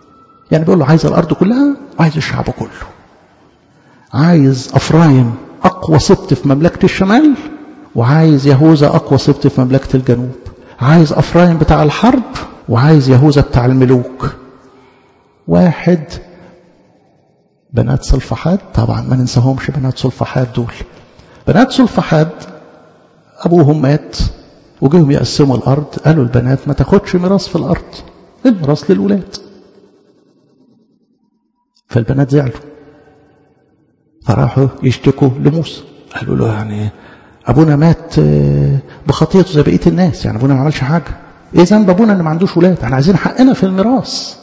يعني بيقول له عايز الأرض كلها وعايز الشعب كله عايز أفرايم أقوى سبط في مملكة الشمال وعايز يهوذا أقوى سبط في مملكة الجنوب عايز أفرايم بتاع الحرب وعايز يهوذا بتاع الملوك واحد بنات صلفحاد طبعا ما ننساهمش بنات صلفحاد دول بنات صلفحاد أبوهم مات وجيهم يقسموا الأرض قالوا البنات ما تاخدش ميراث في الأرض الميراث للولاد فالبنات زعلوا فراحوا يشتكوا لموسى قالوا له يعني أبونا مات بخطيته زي بقية الناس يعني أبونا ما عملش حاجة إيه ذنب أبونا إن ما عندوش ولاد احنا عايزين حقنا في الميراث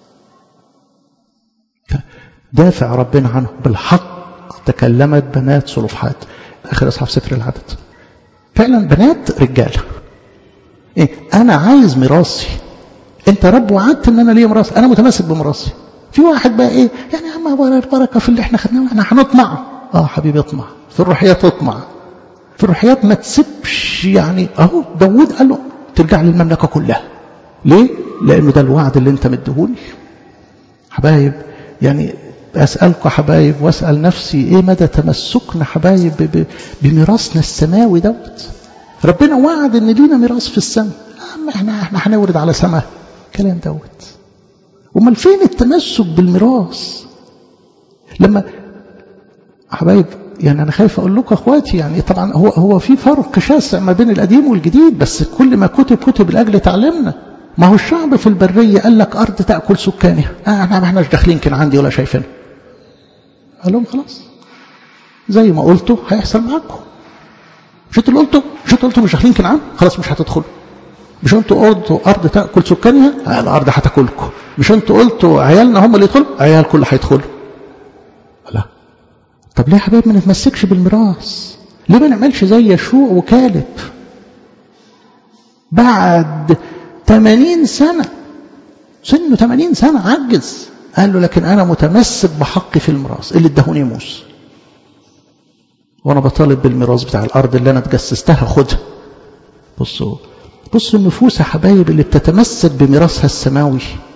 دافع ربنا عنه بالحق تكلمت بنات صلوفحات آخر أصحاب سفر العدد فعلا بنات رجالة إيه أنا عايز ميراثي أنت رب وعدت إن أنا ليا ميراث أنا متمسك بميراثي في واحد بقى إيه يعني يا عم البركة في اللي إحنا خدناه إحنا هنطمع آه حبيبي اطمع في الروحيات اطمع في الروحيات ما تسيبش يعني أهو داوود قال له ترجع لي المملكة كلها ليه؟ لأنه ده الوعد اللي أنت مديهولي حبايب يعني أسألكم حبايب وأسأل نفسي إيه مدى تمسكنا حبايب بميراثنا السماوي دوت ربنا وعد إن لينا ميراث في السماء احنا احنا هنورد على سماء كلام دوت امال فين التمسك بالميراث لما حبايب يعني انا خايف اقول لكم اخواتي يعني طبعا هو هو في فرق شاسع ما بين القديم والجديد بس كل ما كتب كتب لاجل تعلمنا ما هو الشعب في البريه قال لك ارض تاكل سكانها آه احنا ما احناش داخلين كان عندي ولا شايفينها قال لهم خلاص زي ما قلتوا هيحصل معاكم مش انتوا اللي قلتوا مش انتوا قلتوا مش داخلين كنعان خلاص مش هتدخلوا مش انتوا قلتوا ارض تاكل سكانها آه الارض هتاكلكم مش انتوا قلتوا عيالنا هم اللي يدخلوا عيال كل هيدخلوا لا طب ليه يا حبايب ما نتمسكش بالميراث ليه ما نعملش زي يشوع وكالب بعد 80 سنة سنه 80 سنة عجز قال له لكن أنا متمسك بحقي في الميراث اللي ادهوني موسى وأنا بطالب بالميراث بتاع الأرض اللي أنا تجسستها خدها بصوا بصوا النفوس يا حبايب اللي بتتمسك بميراثها السماوي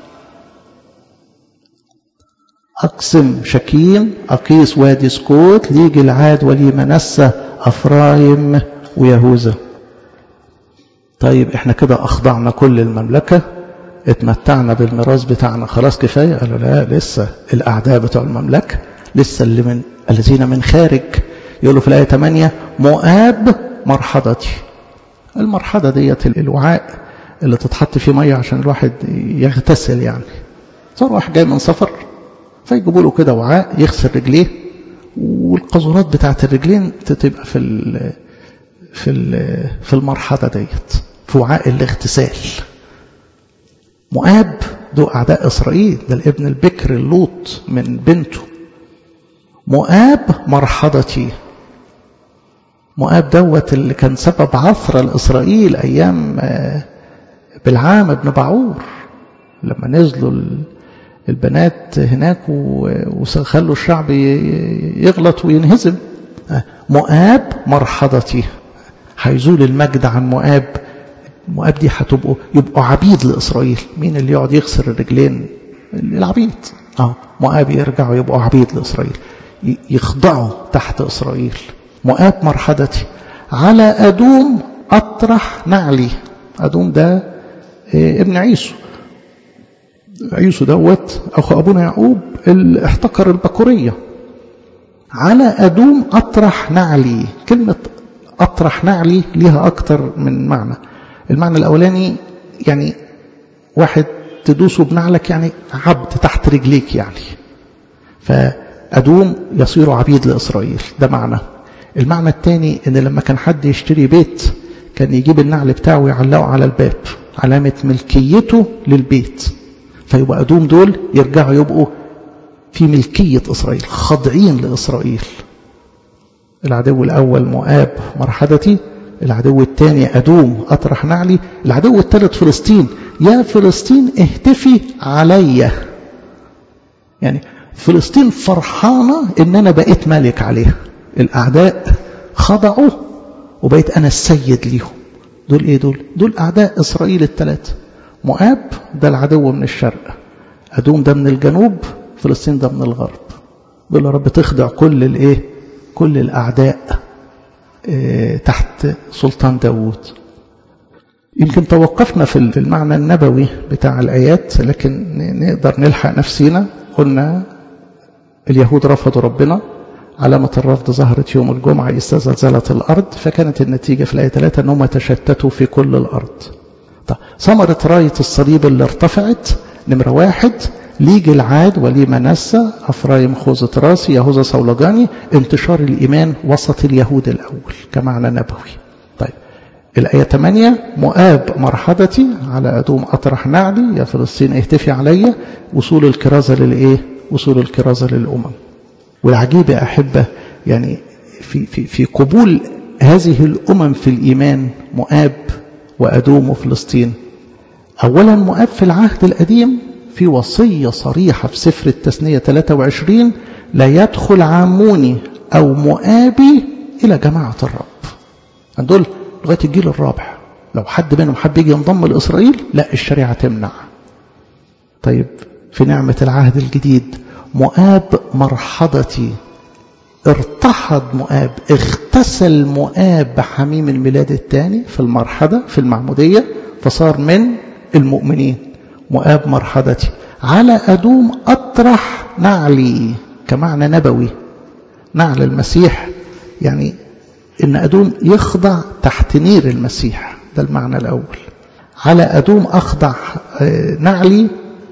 أقسم شكيم أقيس وادي سكوت لي جلعاد ولي منسة أفرايم ويهوذا طيب احنا كده أخضعنا كل المملكة اتمتعنا بالميراث بتاعنا خلاص كفاية قالوا لا لسه الأعداء بتوع المملكة لسه اللي من الذين من خارج يقولوا في الآية 8 مؤاب مرحضتي المرحضة ديت الوعاء اللي تتحط فيه مية عشان الواحد يغتسل يعني صار واحد جاي من سفر فيجيبوا له كده وعاء يغسل رجليه والقذورات بتاعت الرجلين تبقى في ال في ال في المرحضة ديت في وعاء الاغتسال مؤاب دول أعداء إسرائيل ده الابن البكر اللوط من بنته مؤاب مرحضتي مؤاب دوت اللي كان سبب عثرة لإسرائيل أيام بالعام ابن بعور لما نزلوا البنات هناك وخلوا الشعب يغلط وينهزم مؤاب مرحضتي هيزول المجد عن مؤاب مؤاب دي هتبقوا يبقوا عبيد لإسرائيل مين اللي يقعد يغسل الرجلين العبيد اه مؤاب يرجعوا يبقوا عبيد لإسرائيل يخضعوا تحت إسرائيل مؤاب مرحضتي على أدوم أطرح نعلي أدوم ده إيه ابن عيسو عيسو دوت أخو أبونا يعقوب اللي احتقر البكورية على أدوم أطرح نعلي كلمة أطرح نعلي ليها أكتر من معنى المعنى الأولاني يعني واحد تدوسه بنعلك يعني عبد تحت رجليك يعني فأدوم يصير عبيد لإسرائيل ده معنى المعنى الثاني ان لما كان حد يشتري بيت كان يجيب النعل بتاعه ويعلقه على الباب علامة ملكيته للبيت فيبقى أدوم دول يرجعوا يبقوا في ملكية إسرائيل خاضعين لإسرائيل العدو الأول مؤاب مرحدتي العدو الثاني أدوم أطرح نعلي العدو الثالث فلسطين يا فلسطين اهتفي عليا يعني فلسطين فرحانة ان انا بقيت ملك عليها الاعداء خضعوا وبقيت انا السيد ليهم دول ايه دول دول اعداء اسرائيل الثلاثة مؤاب ده العدو من الشرق أدوم ده من الجنوب فلسطين ده من الغرب بيقول له رب تخضع كل الايه كل الأعداء اه تحت سلطان داوود يمكن توقفنا في المعنى النبوي بتاع الآيات لكن نقدر نلحق نفسينا قلنا اليهود رفضوا ربنا علامة الرفض ظهرت يوم الجمعة إذ زلزلت الأرض فكانت النتيجة في الآية 3 أنهم تشتتوا في كل الأرض طيب ثمرة راية الصليب اللي ارتفعت نمرة واحد لي جلعاد ولي منسى أفرايم خوذة راسي يهوذا صولجاني انتشار الإيمان وسط اليهود الأول كمعنى نبوي طيب الآية 8 مؤاب مرحضتي على أدوم أطرح نعلي يا فلسطين اهتفي علي وصول الكرازة للإيه وصول الكرازة للأمم والعجيب يا أحبة يعني في, في, في قبول هذه الأمم في الإيمان مؤاب وأدوم وفلسطين أولا مؤاب في العهد القديم في وصية صريحة في سفر التثنية 23 لا يدخل عاموني أو مؤابي إلى جماعة الرب دول لغاية الجيل الرابع لو حد منهم حب يجي ينضم لإسرائيل لا الشريعة تمنع طيب في نعمة العهد الجديد مؤاب مرحضتي ارتحض مؤاب اغتسل مؤاب بحميم الميلاد الثاني في المرحضة في المعمودية فصار من المؤمنين مؤاب مرحضتي على أدوم أطرح نعلي كمعنى نبوي نعل المسيح يعني إن أدوم يخضع تحت نير المسيح ده المعنى الأول على أدوم أخضع نعلي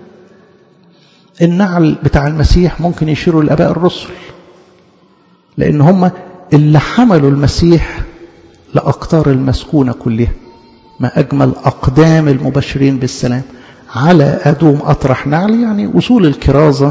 النعل بتاع المسيح ممكن يشيروا لأباء الرسل لأن هم اللي حملوا المسيح لأقطار المسكونة كلها ما أجمل أقدام المبشرين بالسلام على أدوم أطرح نعلي يعني وصول الكرازة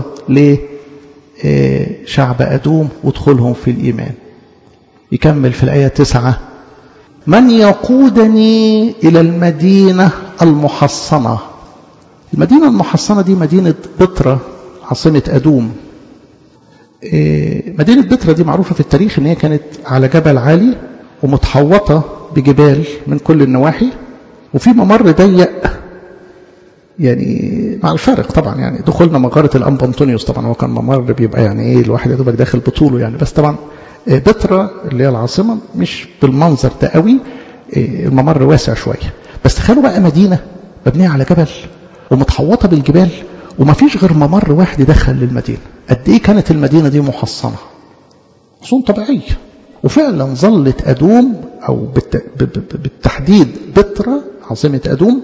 لشعب أدوم ودخولهم في الإيمان يكمل في الآية تسعة من يقودني إلى المدينة المحصنة المدينة المحصنة دي مدينة بطرة عاصمة أدوم مدينة بطرة دي معروفة في التاريخ ان هي كانت على جبل عالي ومتحوطة بجبال من كل النواحي وفي ممر ضيق يعني مع الفارق طبعا يعني دخولنا مغارة الأنبا أنطونيوس طبعا هو كان ممر بيبقى يعني ايه الواحد يا دوبك داخل بطوله يعني بس طبعا بطرة اللي هي العاصمة مش بالمنظر ده قوي الممر واسع شوية بس تخيلوا بقى مدينة مبنية على جبل ومتحوطة بالجبال وما فيش غير ممر واحد يدخل للمدينة قد ايه كانت المدينة دي محصنة حصون طبيعية وفعلا ظلت أدوم أو بالتحديد بطرة عاصمة أدوم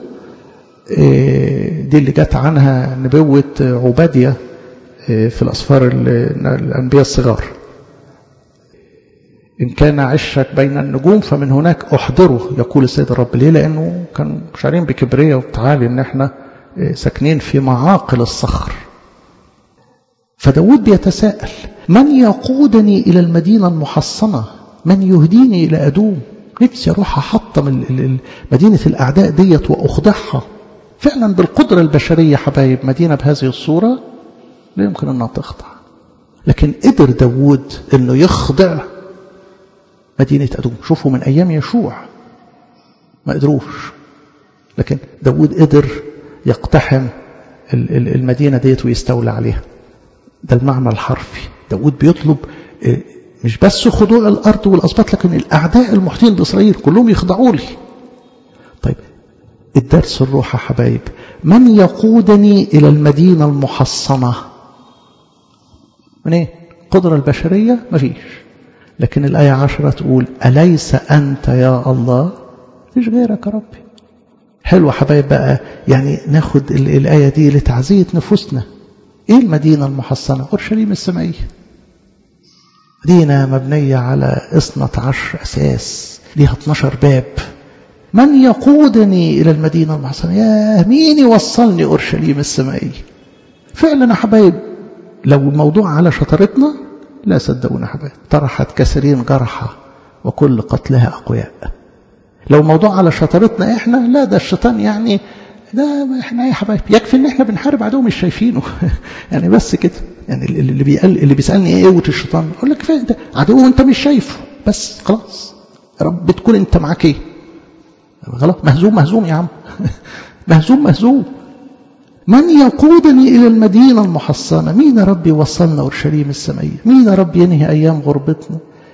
دي اللي جت عنها نبوة عبادية في الأسفار الأنبياء الصغار إن كان عشك بين النجوم فمن هناك أحضره يقول السيد الرب ليه لأنه كان شعرين بكبرية وتعالي إن احنا ساكنين في معاقل الصخر فداود بيتساءل من يقودني إلى المدينة المحصنة من يهديني إلى أدوم نفسي أروح أحطم مدينة الأعداء ديت وأخضعها فعلا بالقدرة البشرية حبايب مدينة بهذه الصورة لا يمكن أنها تخضع لكن قدر داود أنه يخضع مدينة أدوم شوفوا من أيام يشوع ما قدروش لكن داود قدر يقتحم المدينة ديت ويستولى عليها ده المعنى الحرفي داود بيطلب مش بس خضوع الأرض والأسباط لكن الأعداء المحيطين بإسرائيل كلهم يخضعوا لي طيب الدرس الروح يا حبايب من يقودني إلى المدينة المحصنة من ايه القدرة البشرية مفيش لكن الآية عشرة تقول أليس أنت يا الله مفيش غيرك يا ربي حلو حبايب بقى يعني ناخد الآية دي لتعزية نفوسنا إيه المدينة المحصنة أورشليم السمائية مدينة مبنية على اثنة عشر أساس ليها 12 باب من يقودني إلى المدينة المحصنة يا مين يوصلني أورشليم السمائية فعلا يا حبايب لو الموضوع على شطارتنا لا صدقونا حبايب طرحت كثيرين جرحى وكل قتلها أقوياء لو الموضوع على شطارتنا احنا لا ده الشيطان يعني ده احنا يا حبايب يكفي ان احنا بنحارب عدو مش شايفينه يعني بس كده يعني اللي بيقل اللي بيسالني ايه قوه الشيطان اقول لك كفايه انت عدو انت مش شايفه بس خلاص يا رب تكون انت معاك ايه خلاص مهزوم مهزوم يا عم مهزوم مهزوم من يقودني إلى المدينة المحصنة مين يا رب يوصلنا أورشليم السمائية مين يا رب ينهي أيام غربتنا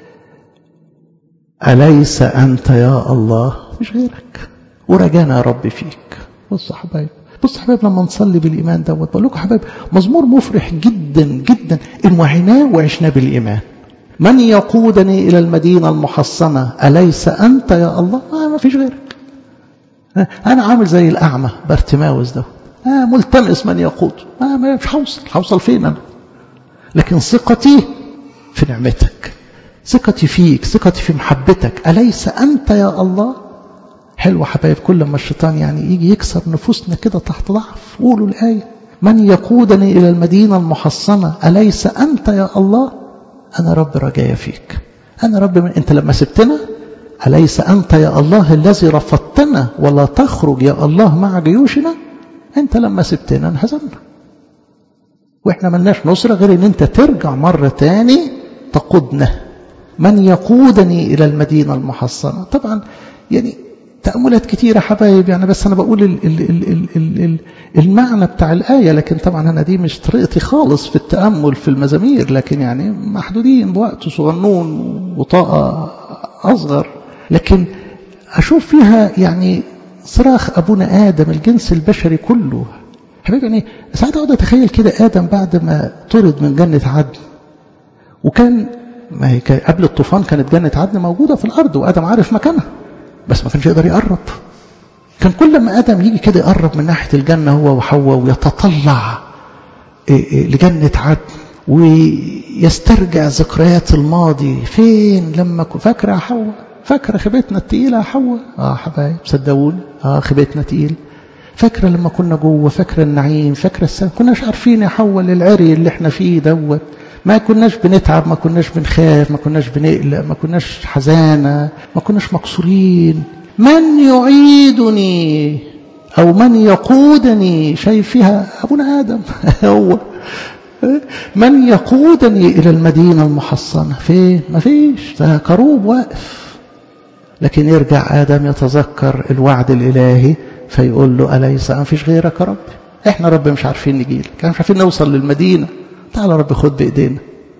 أليس أنت يا الله مش غيرك ورجانا يا رب فيك بص يا حبايب بص يا حبايب لما نصلي بالإيمان دوت بقول لكم حبايب مزمور مفرح جدا جدا إن وعيناه وعشناه بالإيمان من يقودني إلى المدينة المحصنة أليس أنت يا الله آه ما فيش غيرك أنا عامل زي الأعمى بارتماوس ده آه ملتمس من يقود آه مش هوصل هوصل فين أنا لكن ثقتي في نعمتك ثقتي فيك ثقتي في محبتك أليس أنت يا الله حلوة حبايب كل ما الشيطان يعني يجي يكسر نفوسنا كده تحت ضعف قولوا الآية من يقودني إلى المدينة المحصنة أليس أنت يا الله أنا رب رجايا فيك أنا رب من أنت لما سبتنا أليس أنت يا الله الذي رفضتنا ولا تخرج يا الله مع جيوشنا أنت لما سبتنا انهزمنا وإحنا ملناش نصرة غير أن أنت ترجع مرة تاني تقودنا من يقودني إلى المدينة المحصنة طبعا يعني تأملات كتيرة حبايب يعني بس أنا بقول ال ال ال ال ال ال المعنى بتاع الآية لكن طبعا أنا دي مش طريقتي خالص في التأمل في المزامير لكن يعني محدودين بوقت صغنون وطاقة أصغر لكن أشوف فيها يعني صراخ أبونا آدم الجنس البشري كله حبيبي يعني ساعات أقعد أتخيل كده آدم بعد ما طرد من جنة عدن وكان ما هي قبل الطوفان كانت جنة عدن موجودة في الأرض وآدم عارف مكانها بس ما كانش يقدر يقرب كان كل ما آدم يجي كده يقرب من ناحية الجنة هو وحواء ويتطلع لجنة عدن ويسترجع ذكريات الماضي فين لما فاكرة يا حواء فاكرة خيبتنا التقيلة يا حواء اه حبايب صدقوني اه خيبتنا تقيل فاكرة لما كنا جوه فاكرة النعيم فاكرة السنة كناش عارفين يا حواء العري اللي احنا فيه دوت ما كناش بنتعب ما كناش بنخاف ما كناش بنقلق ما كناش حزانة ما كناش مكسورين من يعيدني أو من يقودني شايف فيها أبونا آدم هو من يقودني إلى المدينة المحصنة فين ما فيش ده كروب واقف لكن يرجع آدم يتذكر الوعد الإلهي فيقول له أليس ما فيش غيرك يا رب احنا رب مش عارفين نجيلك كان مش عارفين نوصل للمدينة تعال رب خد بإيدينا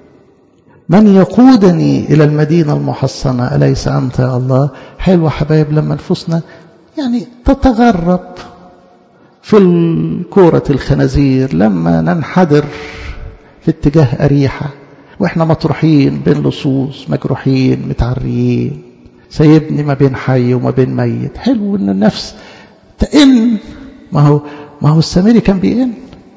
من يقودني إلى المدينة المحصنة أليس أنت يا الله حلوة حبايب لما نفوسنا يعني تتغرب في الكورة الخنازير لما ننحدر في اتجاه أريحة وإحنا مطروحين بين لصوص مجروحين متعريين سيبني ما بين حي وما بين ميت حلو إن النفس تئن ما هو ما هو السامري كان بيئن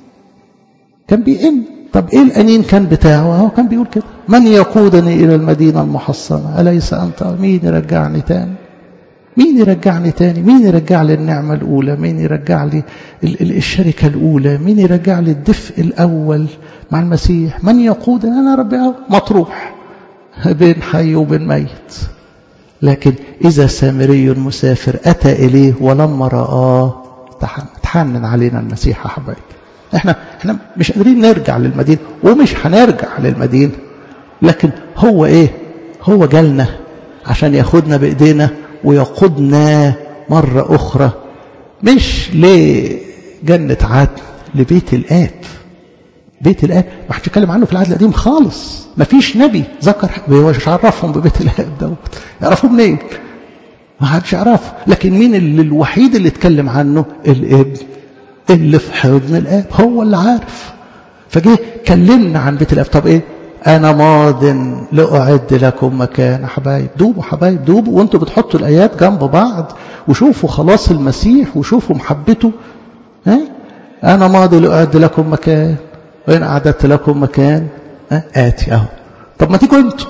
كان بيئن طب ايه الانين كان بتاعه هو كان بيقول كده من يقودني الى المدينه المحصنه اليس انت مين يرجعني تاني مين يرجعني تاني مين يرجع لي النعمه الاولى مين يرجع لي الشركه الاولى مين يرجع لي الدفء الاول مع المسيح من يقودني انا ربي مطروح بين حي وبين ميت لكن اذا سامري مسافر اتى اليه ولما راه تحنن علينا المسيح يا حبايبي احنا احنا مش قادرين نرجع للمدينه ومش هنرجع للمدينه لكن هو ايه هو جالنا عشان ياخدنا بايدينا ويقودنا مره اخرى مش لجنه عدن لبيت الاب بيت الاب ما حدش يتكلم عنه في العهد القديم خالص ما فيش نبي ذكر هو مش عرفهم ببيت الاب دوت يعرفوا منين ما حدش يعرفه لكن مين اللي الوحيد اللي اتكلم عنه الابن اللي في حضن الاب هو اللي عارف فجه كلمنا عن بيت الاب طب ايه انا ماض لاعد لكم مكان حبايب دوبوا حبايب دوبوا وانتوا بتحطوا الايات جنب بعض وشوفوا خلاص المسيح وشوفوا محبته ها انا ماضي لاعد لكم مكان وان اعددت لكم مكان ها اتي اهو طب ما تيجوا انتوا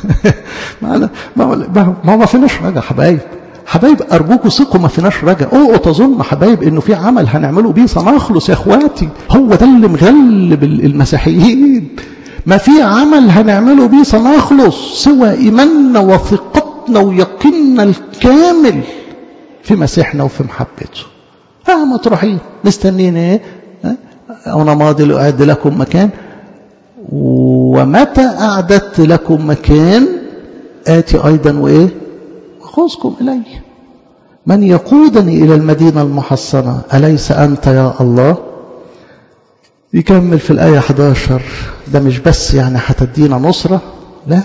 ما ما ما ما فيناش رجع حبايب حبايب أرجوكوا ثقوا ما فيناش رجا اوعوا تظن حبايب إنه في عمل هنعمله بيه سنخلص يا إخواتي هو ده اللي مغلب المسيحيين ما في عمل هنعمله بيه سنخلص سوى إيماننا وثقتنا ويقيننا الكامل في مسيحنا وفي محبته ها مطروحين مستنين ايه أنا ماضي لأعد لكم مكان ومتى أعددت لكم مكان آتي أيضا وإيه خذكم إلي من يقودني إلى المدينة المحصنة أليس أنت يا الله يكمل في الآية 11 ده مش بس يعني هتدينا نصرة لا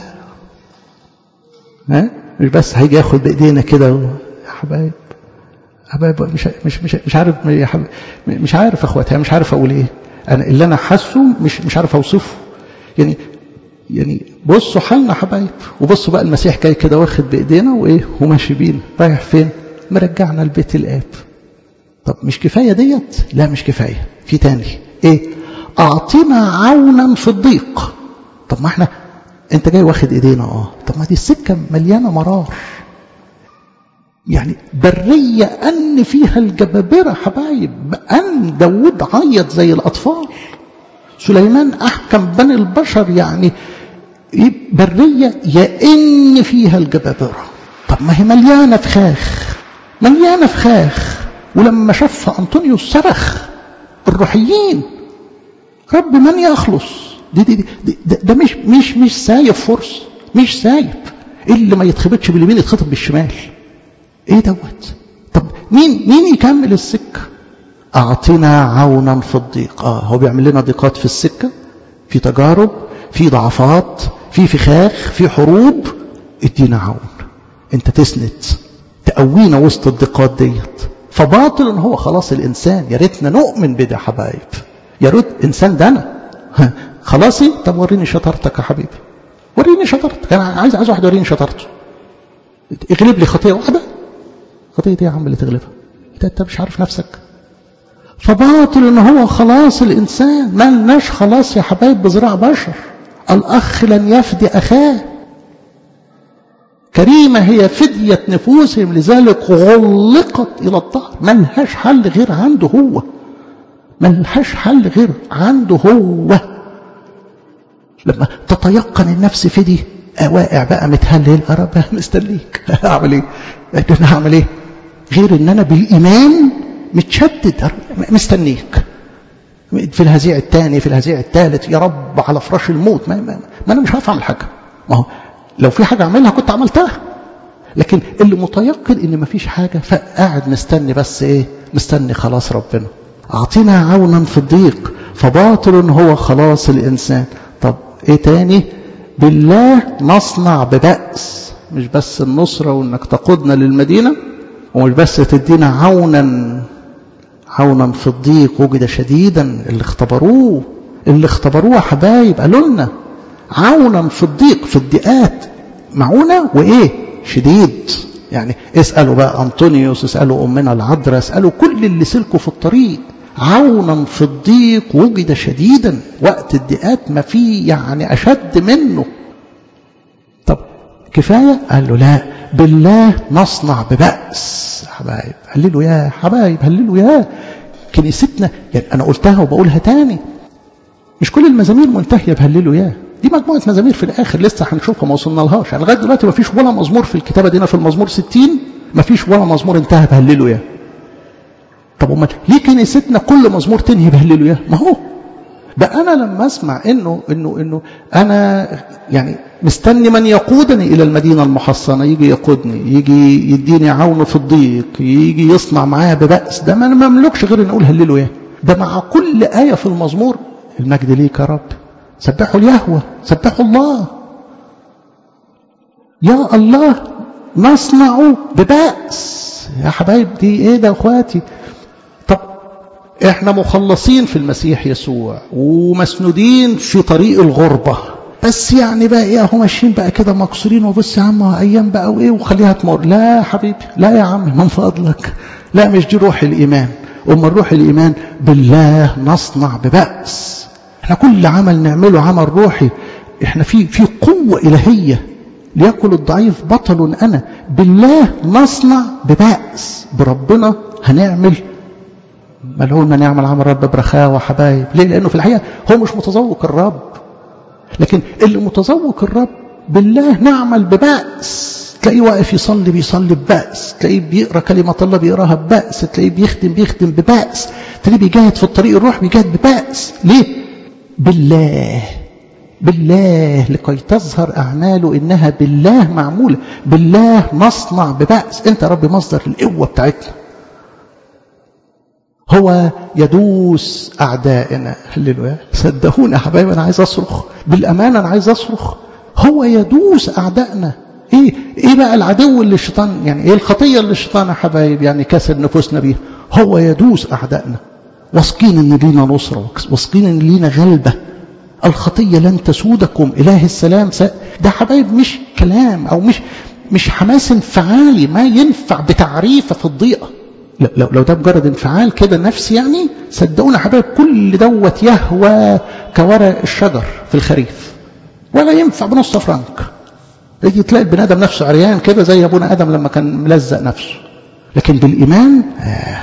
ها مش بس هيجي ياخد بإيدينا كده يا حبايب حبايب مش مش مش مش عارف مش عارف اخواتها مش عارف اقول ايه انا اللي انا حاسه مش مش عارف اوصفه يعني يعني بصوا حالنا حبايب وبصوا بقى المسيح جاي كده واخد بايدينا وايه وماشي بينا رايح فين مرجعنا لبيت الاب طب مش كفايه ديت لا مش كفايه في تاني ايه اعطينا عونا في الضيق طب ما احنا انت جاي واخد ايدينا اه طب ما دي السكه مليانه مرار يعني برية أن فيها الجبابرة حبايب أن داود عيط زي الأطفال سليمان أحكم بني البشر يعني برية يئن فيها الجبابرة طب ما هي مليانة فخاخ مليانة فخاخ ولما شاف أنطونيوس صرخ الروحيين رب من يخلص دي دي دي ده, ده مش مش مش سايب فرص مش سايب اللي ما يتخبطش باليمين يتخطب بالشمال ايه دوت طب مين مين يكمل السكه اعطنا عونا في الضيق اه هو بيعمل لنا ضيقات في السكه في تجارب في ضعفات في فخاخ في حروب ادينا عون انت تسند تقوينا وسط الضيقات ديت فباطل هو خلاص الانسان يا ريتنا نؤمن بده يا حبايب يا ريت انسان ده انا خلاصي طب وريني شطارتك يا حبيبي وريني شطارتك انا عايز عايز واحد يوريني شطارته اغلب لي خطيه واحده خطيه ايه يا عم اللي تغلبها انت انت مش عارف نفسك فباطل ان هو خلاص الانسان ما لناش خلاص يا حبايب بزراع بشر الاخ لن يفدي اخاه كريمة هي فدية نفوسهم لذلك غلقت إلى الظهر ما لهاش حل غير عنده هو ما لهاش حل غير عنده هو لما تتيقن النفس في دي واقع بقى متهلل يا رب مستنيك اعمل ايه انا هعمل ايه غير ان انا بالايمان متشدد مستنيك في الهزيع الثاني في الهزيع الثالث يا رب على فراش الموت ما, ما, ما انا مش عارف اعمل حاجه ما هو لو في حاجه اعملها كنت عملتها لكن اللي متيقن ان مفيش حاجه فقاعد مستني بس ايه مستني خلاص ربنا اعطينا عونا في الضيق فباطل هو خلاص الانسان طب ايه تاني بالله نصنع ببأس مش بس النصرة وانك تقودنا للمدينة ومش بس تدينا عونا عونا في الضيق وجد شديدا اللي اختبروه اللي اختبروه حبايب قالوا لنا عونا في الضيق في الضيقات معونة وايه شديد يعني اسألوا بقى أنطونيوس اسألوا أمنا العذراء اسألوا كل اللي سلكوا في الطريق عونا في الضيق وجد شديدا وقت الضيقات ما في يعني أشد منه طب كفاية قال له لا بالله نصنع ببأس حبايب هللوا يا حبايب هللوا يا كنيستنا يعني أنا قلتها وبقولها تاني مش كل المزامير منتهية بهللوا يا دي مجموعة مزامير في الآخر لسه هنشوفها ما وصلنا لهاش يعني لغاية دلوقتي ما فيش ولا مزمور في الكتابة دينا في المزمور 60 ما فيش ولا مزمور انتهى بهللوا يا طب امال ليه كنيستنا كل مزمور تنهي بهللوا يا ما هو ده انا لما اسمع انه انه انه انا يعني مستني من يقودني الى المدينه المحصنه يجي يقودني يجي يديني عون في الضيق يجي يصنع معايا ببأس ده ما انا ما املكش غير ان اقول هللوا يا ده مع كل ايه في المزمور المجد ليك يا رب سبحوا اليهوى سبحوا الله يا الله نصنع ببأس يا حبايب دي ايه ده اخواتي طب احنا مخلصين في المسيح يسوع ومسنودين في طريق الغربة بس يعني بقى ايه اهو ماشيين بقى كده مكسورين وبص يا عم ايام بقى وايه وخليها تمر لا يا حبيبي لا يا عم من فضلك لا مش دي روح الايمان اما روح الايمان بالله نصنع ببأس احنا كل عمل نعمله عمل روحي احنا في في قوة إلهية ليأكل الضعيف بطل أنا بالله نصنع ببأس بربنا هنعمل ملعون من يعمل عمل رب برخاوة حبايب ليه لأنه في الحقيقة هو مش متذوق الرب لكن اللي متذوق الرب بالله نعمل ببأس تلاقيه واقف يصلي بيصلي ببأس تلاقيه بيقرا كلمة الله بيقراها ببأس تلاقيه بيخدم بيخدم ببأس تلاقيه بيجاهد في الطريق الروح بيجاهد ببأس ليه بالله بالله لكي تظهر أعماله إنها بالله معمولة بالله نصنع ببأس أنت رب مصدر القوة بتاعتنا هو يدوس أعدائنا هللويا صدقوني يا حبايبي أنا عايز أصرخ بالأمانة أنا عايز أصرخ هو يدوس أعدائنا إيه إيه بقى العدو اللي الشيطان يعني إيه الخطية اللي الشيطان يا حبايب يعني كسر نفوسنا بيها هو يدوس أعدائنا واثقين إن لينا نصرة واثقين إن لينا غلبة الخطية لن تسودكم إله السلام س... ده حبايب مش كلام أو مش مش حماس انفعالي ما ينفع بتعريفه في الضيقة لو, لو ده مجرد انفعال كده نفسي يعني صدقونا حبايب كل دوت يهوى كورق الشجر في الخريف ولا ينفع بنص فرنك يجي تلاقي البني ادم نفسه عريان كده زي ابونا ادم لما كان ملزق نفسه لكن بالايمان آه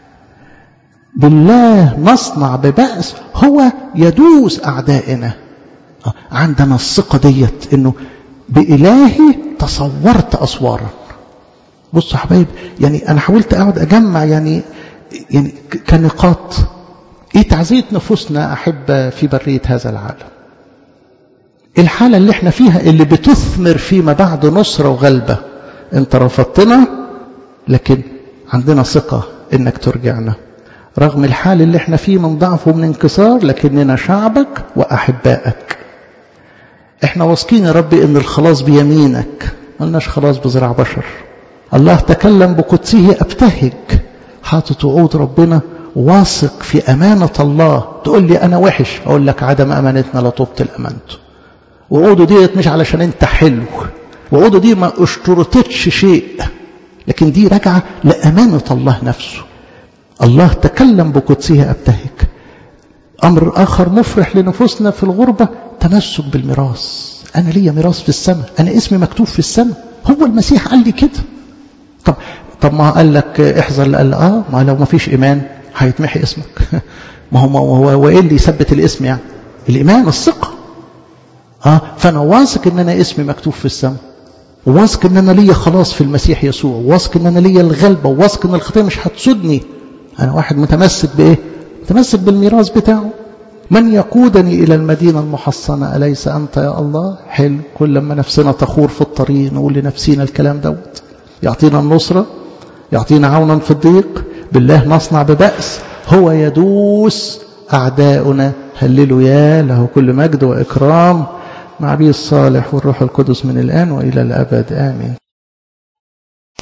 بالله نصنع ببأس هو يدوس اعدائنا آه عندنا الثقه ديت انه بإلهي تصورت أسوارا بصوا يا حبايب يعني أنا حاولت أقعد أجمع يعني يعني كنقاط إيه تعزية نفوسنا أحب في برية هذا العالم الحالة اللي احنا فيها اللي بتثمر فيما بعد نصرة وغلبة انت رفضتنا لكن عندنا ثقة انك ترجعنا رغم الحال اللي احنا فيه من ضعف ومن انكسار لكننا شعبك وأحبائك احنا واثقين يا رب ان الخلاص بيمينك ملناش خلاص بزراع بشر الله تكلم بقدسه ابتهج حاطط وعود ربنا واثق في أمانة الله تقول لي أنا وحش أقول لك عدم أمانتنا لا تبطل أمانته وعوده ديت مش علشان أنت حلو وعوده دي ما اشترطتش شيء لكن دي راجعة لأمانة الله نفسه الله تكلم بقدسه أبتهج أمر آخر مفرح لنفوسنا في الغربة تمسك بالميراث أنا ليا ميراث في السماء أنا اسمي مكتوب في السماء هو المسيح قال لي كده طب طب ما قال لك احذر قال اه ما لو ما فيش ايمان هيتمحي اسمك ما هو ما هو هو ايه اللي يثبت الاسم يعني الايمان الثقه اه فانا واثق ان انا اسمي مكتوب في السماء وواثق ان انا ليا خلاص في المسيح يسوع وواثق ان انا ليا الغلبه وواثق ان الخطيه مش هتسودني انا واحد متمسك بايه متمسك بالميراث بتاعه من يقودني إلى المدينة المحصنة أليس أنت يا الله حلو كل لما نفسنا تخور في الطريق نقول لنفسنا الكلام دوت يعطينا النصرة يعطينا عونا في الضيق بالله نصنع ببأس هو يدوس أعداؤنا هللوا يا له كل مجد وإكرام مع بيه الصالح والروح القدس من الآن وإلى الأبد آمين